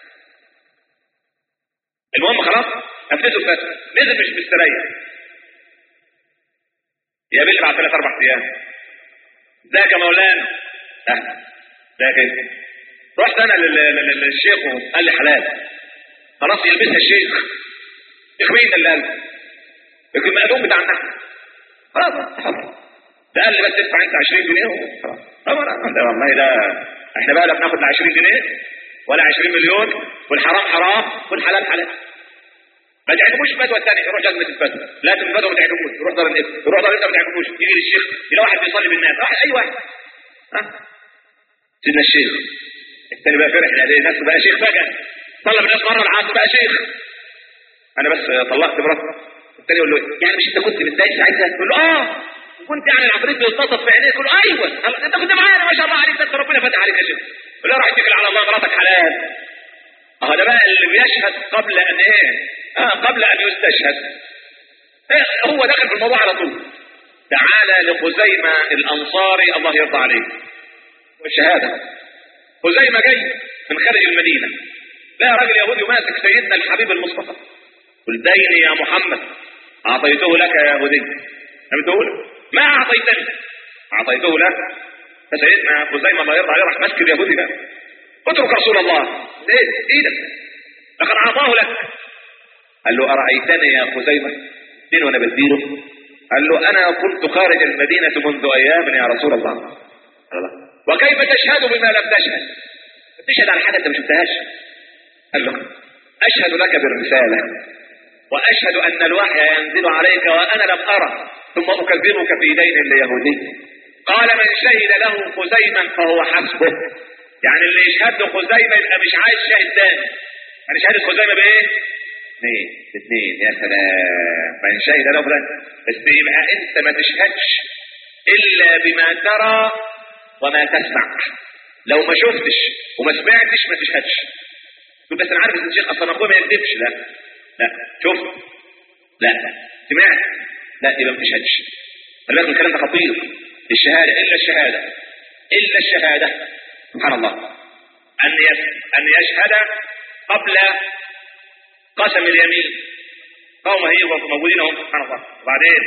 المهم خلاص نفذه الفتوى نزل مش مستريح يا بيه بعد ثلاث اربع ايام ازيك يا مولانا اهلا ازيك ايه رحت انا للشيخ وقال لي حلال خلاص يلبسها الشيخ شيخ مين اللي قال لكن المأذون بتاع النحو خلاص حاضر ده قال لي بس ادفع انت 20 جنيه وخلاص طبعا والله ده احنا بقى لا بناخد لا 20 جنيه ولا 20 مليون والحرام حرام والحلال حلال ما تعجبوش الفتوى الثانيه يروح جزمه الفتوى لازم الفتوى ما تعجبوش يروح دار الابن يروح دار الابن ما تعجبوش يجي للشيخ يلاقي واحد بيصلي بالناس واحد اي واحد ها سيدنا الشيخ الثاني بقى فرح لان الناس بقى شيخ فجاه طلب الناس مره العصر بقى شيخ انا بس طلقت مراتي الثاني يقول له يعني مش انت كنت متضايق ساعتها يقول له اه كنت يعني العفريت بيتصف في عينيك يقول له ايوه انت كنت معانا ما شاء الله عليك انت ربنا فتح عليك يا شيخ يقول له راح اتكل على الله مراتك حلال اه ده بقى اللي بيشهد قبل ان ايه اه قبل ان يستشهد إيه هو دخل في الموضوع على طول تعالى لخزيمة الانصاري الله يرضى عليه والشهادة خزيمة جاي من خارج المدينة لا راجل يهودي ماسك سيدنا الحبيب المصطفى قل ديني يا محمد اعطيته لك يا يهودي فهمته ما اعطيتني اعطيته لك فسيدنا خزيمة الله يرضى عليه راح ماسك اليهودي ده اترك رسول الله ايه ايدك لقد اعطاه لك قال له ارايتني يا خزيمه دين وانا بديله قال له انا كنت خارج المدينه منذ ايام يا رسول الله الله وكيف تشهد بما لم تشهد تشهد على حاجه انت ما شفتهاش قال له اشهد لك بالرساله واشهد ان الوحي ينزل عليك وانا لم ارى ثم اكذبك في دين ليهودي قال من شهد له خزيما فهو حسبه يعني اللي يشهد له خزيمة يبقى مش عايز شاهد تاني يعني شهادة خزيمة بايه؟ اثنين اثنين يا سلام من شهد له فلان بس يبقى انت ما تشهدش الا بما ترى وما تسمع لو ما شفتش وما سمعتش ما تشهدش تقول بس انا عارف ان الشيخ اصلا اخويا ما يكذبش لا لا شفت لا سمعت لا يبقى ما تشهدش خلي بالك الكلام ده خطير الشهاده الا الشهاده الا الشهاده سبحان الله أن أن يشهد قبل قسم اليمين قوم هي موجودين هم سبحان الله وبعدين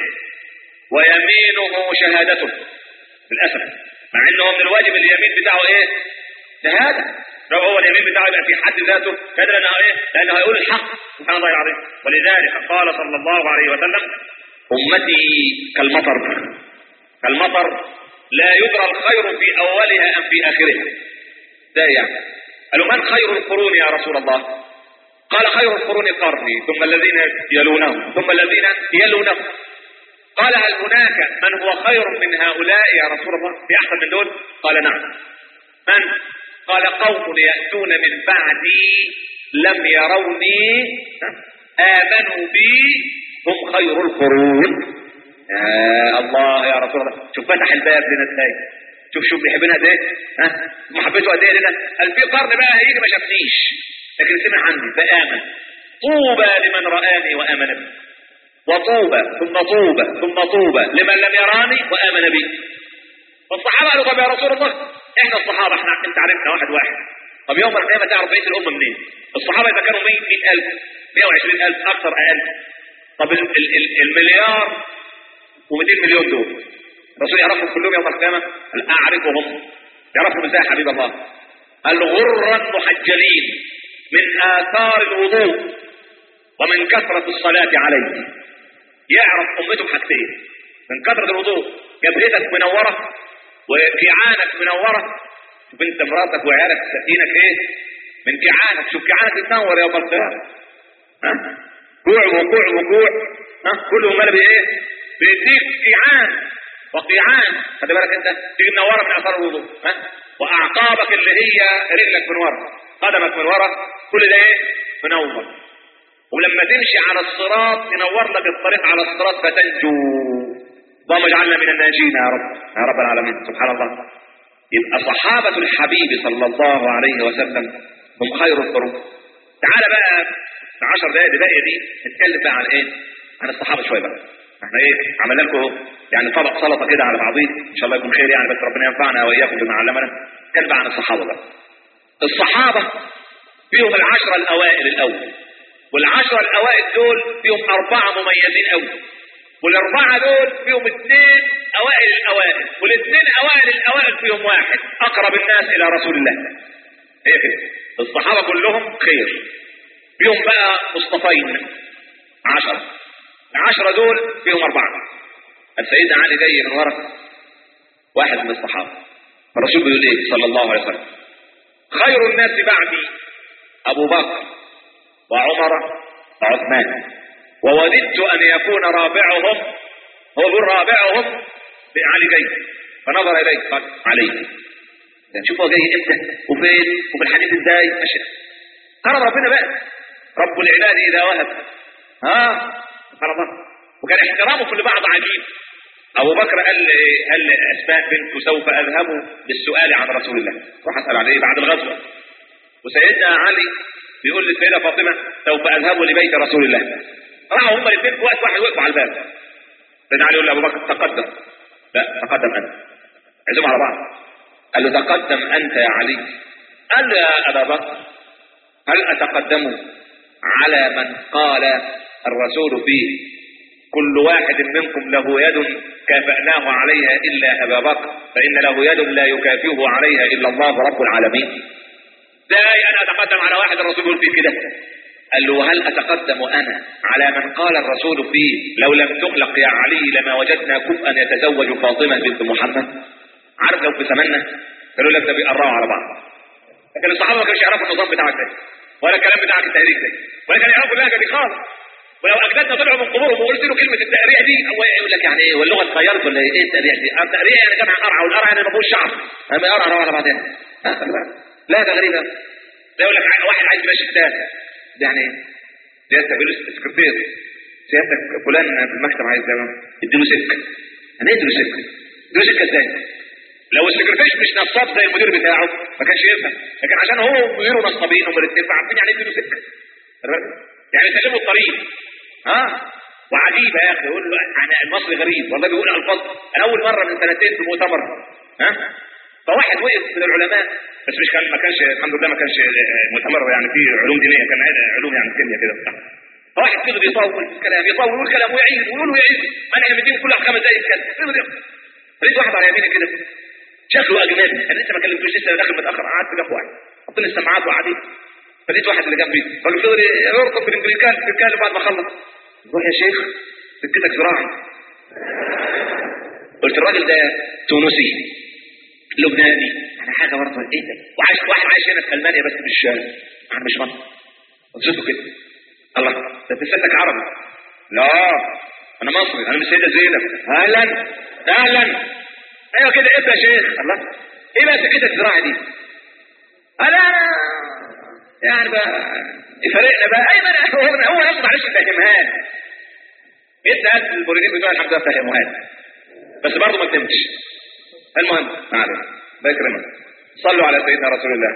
ويمينه شهادته للأسف مع أنه من الواجب اليمين بتاعه إيه؟ شهادة لو هو اليمين بتاعه يبقى في حد ذاته كذا لأنه إيه؟ لأنه هيقول الحق سبحان الله العظيم ولذلك قال صلى الله عليه وسلم أمتي كالمطر كالمطر لا يدرى الخير في أولها أم في آخرها ده يعني قالوا من خير القرون يا رسول الله قال خير القرون قرني ثم الذين يلونهم ثم الذين يلونهم قال هل هناك من هو خير من هؤلاء يا رسول الله في احسن من دول قال نعم من قال قوم يأتون من بعدي لم يروني آمنوا بي هم خير القرون يا الله يا رسول الله شوف فتح الباب لنا ازاي شوف شوف بيحبنا قد ايه ها محبته قد ايه لنا قال في قرن بقى هيجي ما شافنيش لكن سمع عني فآمن طوبى لمن رآني وآمن بي وطوبى ثم طوبى ثم طوبى لمن لم يراني وآمن بي فالصحابة قالوا طب يا رسول الله احنا الصحابة احنا انت عرفنا واحد واحد طب يوم القيامة تعرف بقية الأمة منين الصحابة إذا كانوا 100000 120000 أكثر أقل طب ال ال ال المليار و200 مليون دول الرسول يعرفهم كلهم يوم القيامة قال أعرفهم يعرفهم ازاي يا حبيب الله الغرا محجلين من آثار الوضوء ومن كثرة الصلاة عليه يعرف أمته بحاجتين من كثرة الوضوء جبهتك منورة وكيعانك منورة شوف انت مراتك وعيالك سكينك ايه من كيعانك شوف كيعانك تنور يوم القيامة ها كوع وكوع وكوع ها كله مال بايه بيديك كيعان وقيعان خلي بالك انت تيجي منوره من اثار الوضوء ها واعقابك اللي هي رجلك من ورا قدمك من ورا كل ده ايه منور ولما تمشي على الصراط ينور لك الطريق على الصراط فتنجو اللهم اجعلنا من الناجين يا رب يا رب العالمين سبحان الله يبقى صحابة الحبيب صلى الله عليه وسلم هم خير القرون تعال بقى في 10 دقائق باقية دي نتكلم بقى عن ايه عن الصحابة شوية بقى احنا ايه عملنا لكم يعني طبق سلطة كده على بعضيه ان شاء الله يكون خير يعني بس ربنا ينفعنا واياكم بما علمنا نتكلم بقى عن الصحابة بقى الصحابة فيهم العشرة الاوائل الاول والعشرة الاوائل دول فيهم اربعة مميزين قوي والاربعة دول فيهم اثنين اوائل الاوائل والاثنين اوائل الاوائل فيهم واحد اقرب الناس الى رسول الله هي كده الصحابة كلهم خير فيهم بقى مصطفين عشرة العشرة دول فيهم اربعة السيدنا علي جاي من ورا واحد من الصحابة الرسول بيقول ايه صلى الله عليه وسلم خير الناس بعدي ابو بكر وعمر وعثمان ووددت ان يكون رابعهم هو بيقول رابعهم علي جاي فنظر اليه قال علي شوف هو جاي امتى وفين وفي الحديث ازاي ماشي كرم ربنا بقى رب العباد اذا وهب ها سبحان الله وكان احترامه لبعض عجيب ابو بكر قال قال اسماء بنت سوف اذهب للسؤال عن رسول الله راح اسال عليه بعد الغزوه وسيدنا علي بيقول للسيده فاطمه سوف اذهب لبيت رسول الله راحوا هما الاثنين في وقت واحد وقفوا على الباب سيدنا علي يقول لابو بكر تقدم لا تقدم انت عزم على بعض قال له تقدم انت يا علي قال له يا ابا بكر هل اتقدم على من قال الرسول فيه كل واحد منكم له يد كافأناه عليها إلا أبا بكر فإن له يد لا يكافئه عليها إلا الله رب العالمين ازاي أنا أتقدم على واحد الرسول يقول فيه كده قال له هل أتقدم أنا على من قال الرسول فيه لو لم تخلق يا علي لما وجدنا كفءا يتزوج فاطمة بنت محمد عارف لو في زماننا قالوا لك ده بيقرعوا على بعض لكن الصحابة ما كانوش يعرفوا النظام بتاعك ده ولا الكلام بتاعك التهريج ده ولا كانوا يعرفوا اللهجة دي خالص ولو اجدادنا طلعوا من قبورهم وقلت له كلمه التقريع دي هو يقول لك يعني ايه واللغه اتغيرت ولا ايه التقريع دي؟ التقريع يعني جمع قرعه والقرعه يعني ما فيهوش شعر اما قرعه على بعضها لا ده غريبه ده يقول لك واحد عايز يمشي كتاب ده يعني ايه؟ سيادتك بيقول السكرتير سيادتك فلان في المكتب عايز اديله سكه انا اديله سكه اديله سكه ازاي؟ لو السكرتير مش نصاب زي المدير بتاعه ما كانش يفهم لكن عشان هو ومديره نصابين هم الاثنين فعارفين يعني اديله سكه يعني سلموا الطريق ها وعجيبة يا اخي يقول له انا المصري غريب والله بيقول الفاظ انا اول مرة من سنتين في مؤتمر ها فواحد وقف من العلماء بس مش كان ما كانش الحمد لله ما كانش مؤتمر يعني فيه علوم دينية كان علوم يعني كيمياء كده بتاع فواحد كده بيطول الكلام يطول ويقول كلام ويعيد ويقول ويعيد ما انا يمدين كلها خمس دقايق كده لقيت واحد على يميني كده شكله اجنبي انا لسه ما كلمتوش لسه داخل متاخر قعدت جنب واحد حط لي السماعات وقعدت فلقيت واحد اللي جنبي فقلت له يرقب بالانجليزي بيتكلم بعد ما خلص روح يا شيخ سكتك زراعي قلت الراجل ده تونسي لبناني انا حاجه برضه ايه ده وعايش واحد عايش هنا في المانيا بس مش يعني مش مصر قلت كده الله ده تسالك عربي لا انا مصري انا من السيده زينب اهلا اهلا ايوه كده ابدا يا شيخ الله ايه بقى سكتة الزراعه دي انا يعني بقى يفرقنا بقى اي بقى هو هو نفسه معلش فاهمها انت هات البوليدين بتوع الحمد لله فاهمها بس برضه ما فهمتش المهم معلش الله يكرمك صلوا على سيدنا رسول الله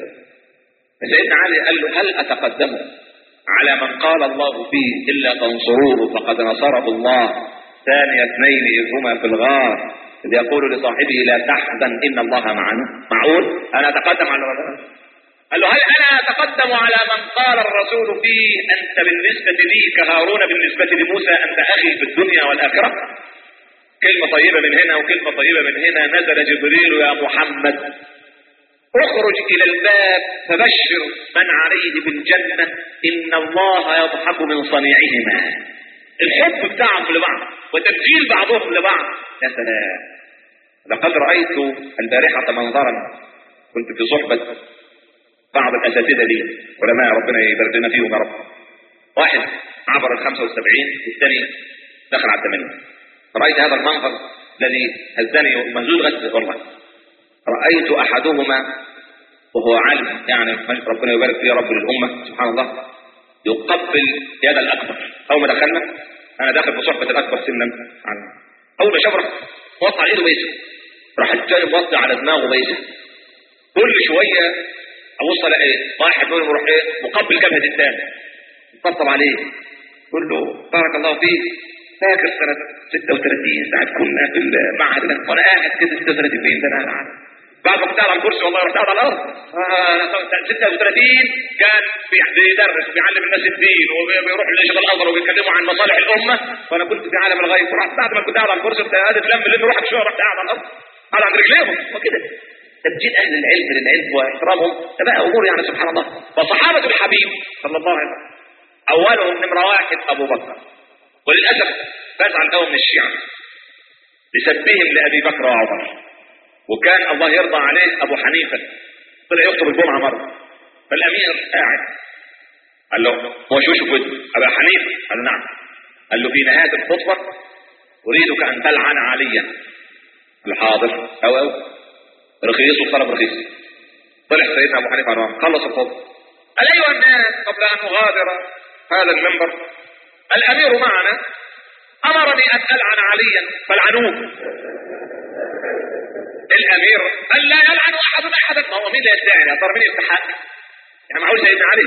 سيدنا علي قال له هل اتقدم على من قال الله فيه الا تنصروه فقد نصره الله ثاني اثنين اذ هما في الغار اذ يقول لصاحبه لا تحزن ان الله معنا معقول انا اتقدم على الرسول قال له هل انا اتقدم على من قال الرسول فيه انت بالنسبه لي كهارون بالنسبه لموسى انت اخي في الدنيا والاخره كلمه طيبه من هنا وكلمه طيبه من هنا نزل جبريل يا محمد اخرج الى الباب فبشر من عليه بالجنة ان الله يضحك من صنيعهما الحب بتاعهم لبعض وتبجيل بعضهم لبعض يا سلام لقد رأيت البارحة منظرا كنت في صحبة بعض الأساتذة لي علماء ربنا يبارك لنا فيهم يا رب واحد عبر ال 75 والثاني دخل على الثمانين رأيت هذا المنظر الذي هزني ومهزوز غسل والله رأيت أحدهما وهو عالم يعني ربنا يبارك فيه رب للأمة سبحان الله يقبل يد الأكبر أول ما دخلنا أنا داخل في صحبة الأكبر سنا عنه أول ما شاف وطى على إيده بيسه راح التاني موطي على دماغه بيسه كل شوية أبص ألاقي واحد منهم يروح إيه مقبل جبهة الثاني يطبطب عليه يقول له بارك الله فيك فاكر سنة 36 ساعة كنا في المعهد ده وانا قاعد كده 36 فين ده انا قاعد بعد ما كنت قاعد على الكرسي والله رحت قاعد على الارض آه 36 كان بيدرس وبيعلم الناس الدين وبيروح لشيخ الازهر وبيتكلموا عن مصالح الامه وانا كنت في عالم الغيب ورحت بعد ما كنت قاعد على الكرسي رحت قاعد تلم لم روحك شويه رحت قاعد على الارض قاعد عند رجليهم وكده تبجيل اهل العلم للعلم واحترامهم ده بقى امور يعني سبحان الله وصحابه الحبيب صلى الله عليه وسلم اولهم نمره واحد ابو بكر وللاسف بزعل قوي من الشيعة لسبهم لأبي بكر وعمر وكان الله يرضى عليه أبو حنيفة طلع يخطب الجمعة مرة فالأمير قاعد قال له هو شو شوف أبا حنيفة قال له نعم قال له في نهاية الخطبة أريدك أن تلعن عليا الحاضر أو أو رخيص وطلب رخيص طلع سيدنا أبو حنيفة عنه خلص الخطبة قال أيها الناس قبل أن أغادر هذا المنبر الأمير معنا امرني ان العن عليا فالعنوه الامير قال لا يلعن احد احدا ما هو مين اللي يستعن يا ترى مين يستحق يعني معقول سيدنا علي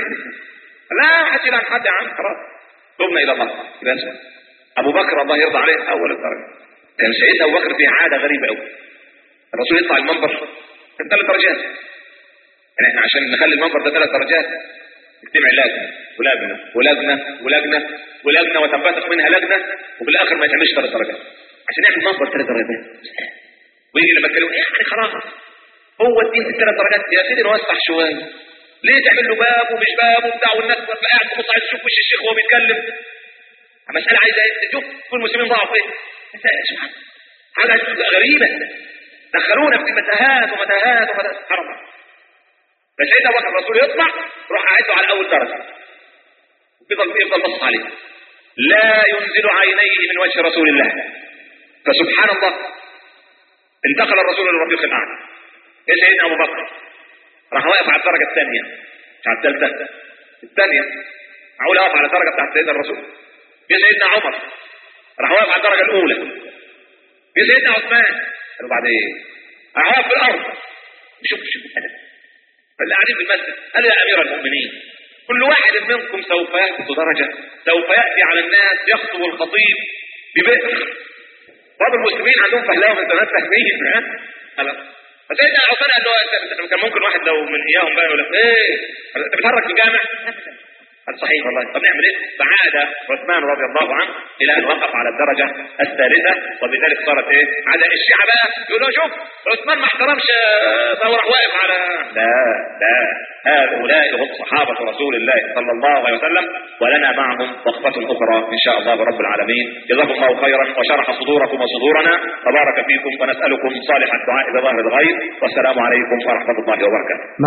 لا حد يلعن حد يا عم خلاص تبنا الى الله يبقى اسمع ابو بكر الله يرضى عليه اول الدرجه كان سيدنا ابو بكر فيه عاده غريبه قوي الرسول يطلع المنبر كان ثلاث درجات يعني احنا عشان نخلي المنبر ده ثلاث درجات نجتمع لجنه ولجنه ولجنه ولجنه ولجنه وتنبثق منها لجنه وفي الاخر ما يتعملش ثلاث درجات عشان نعمل منبر ثلاث درجات ويجي لما يتكلم يعني خلاص هو الدين في الثلاث درجات يا سيدي نوسع شويه ليه تعمل له باب ومش باب وبتاع والناس تبقى قاعد تبص عايز تشوف وش الشيخ وهو بيتكلم مسألة عايزة ايه تشوف كل المسلمين ضاعوا فين سبحان حاجة غريبة دخلونا في متاهات ومتاهات ومتاهات سبحان الله فسيدنا ابو بكر الرسول يطلع روح قاعد على اول درجه يفضل يفضل بص عليه لا ينزل عينيه من وجه رسول الله فسبحان الله انتقل الرسول للرفيق الاعلى يا سيدنا ابو بكر راح واقف على الدرجه الثانيه مش على الثالثه الثانيه معقول اقف على الدرجه بتاعت سيدنا الرسول يا سيدنا عمر راح واقف على الدرجه الاولى يا سيدنا عثمان قالوا بعد ايه راح واقف في الارض شوف شوف الادب فاللي قاعدين في المسجد قال يا امير المؤمنين كل واحد منكم سوف يهبط درجة سوف يأتي على الناس يخطب الخطيب ببئر بعض المسلمين عندهم فهلاوة من زمان فاهمين خلاص فسيدنا عثمان قال له كان ممكن واحد لو من اياهم بقى يقول لك ايه انت بتحرك في الجامع قال صحيح والله طب نعمل ايه فعاد عثمان رضي الله عنه الى ان وقف على الدرجه الثالثه وبذلك صارت ايه عاد الشيعه بقى يقولوا شوف عثمان ما احترمش فهو راح واقف على لا لا هؤلاء هم صحابه رسول الله صلى الله عليه وسلم ولنا معهم وقفه اخرى ان شاء الله رب العالمين جزاكم الله خيرا وشرح صدوركم وصدورنا تبارك فيكم ونسالكم صالح الدعاء بظاهر الغيب والسلام عليكم ورحمه الله وبركاته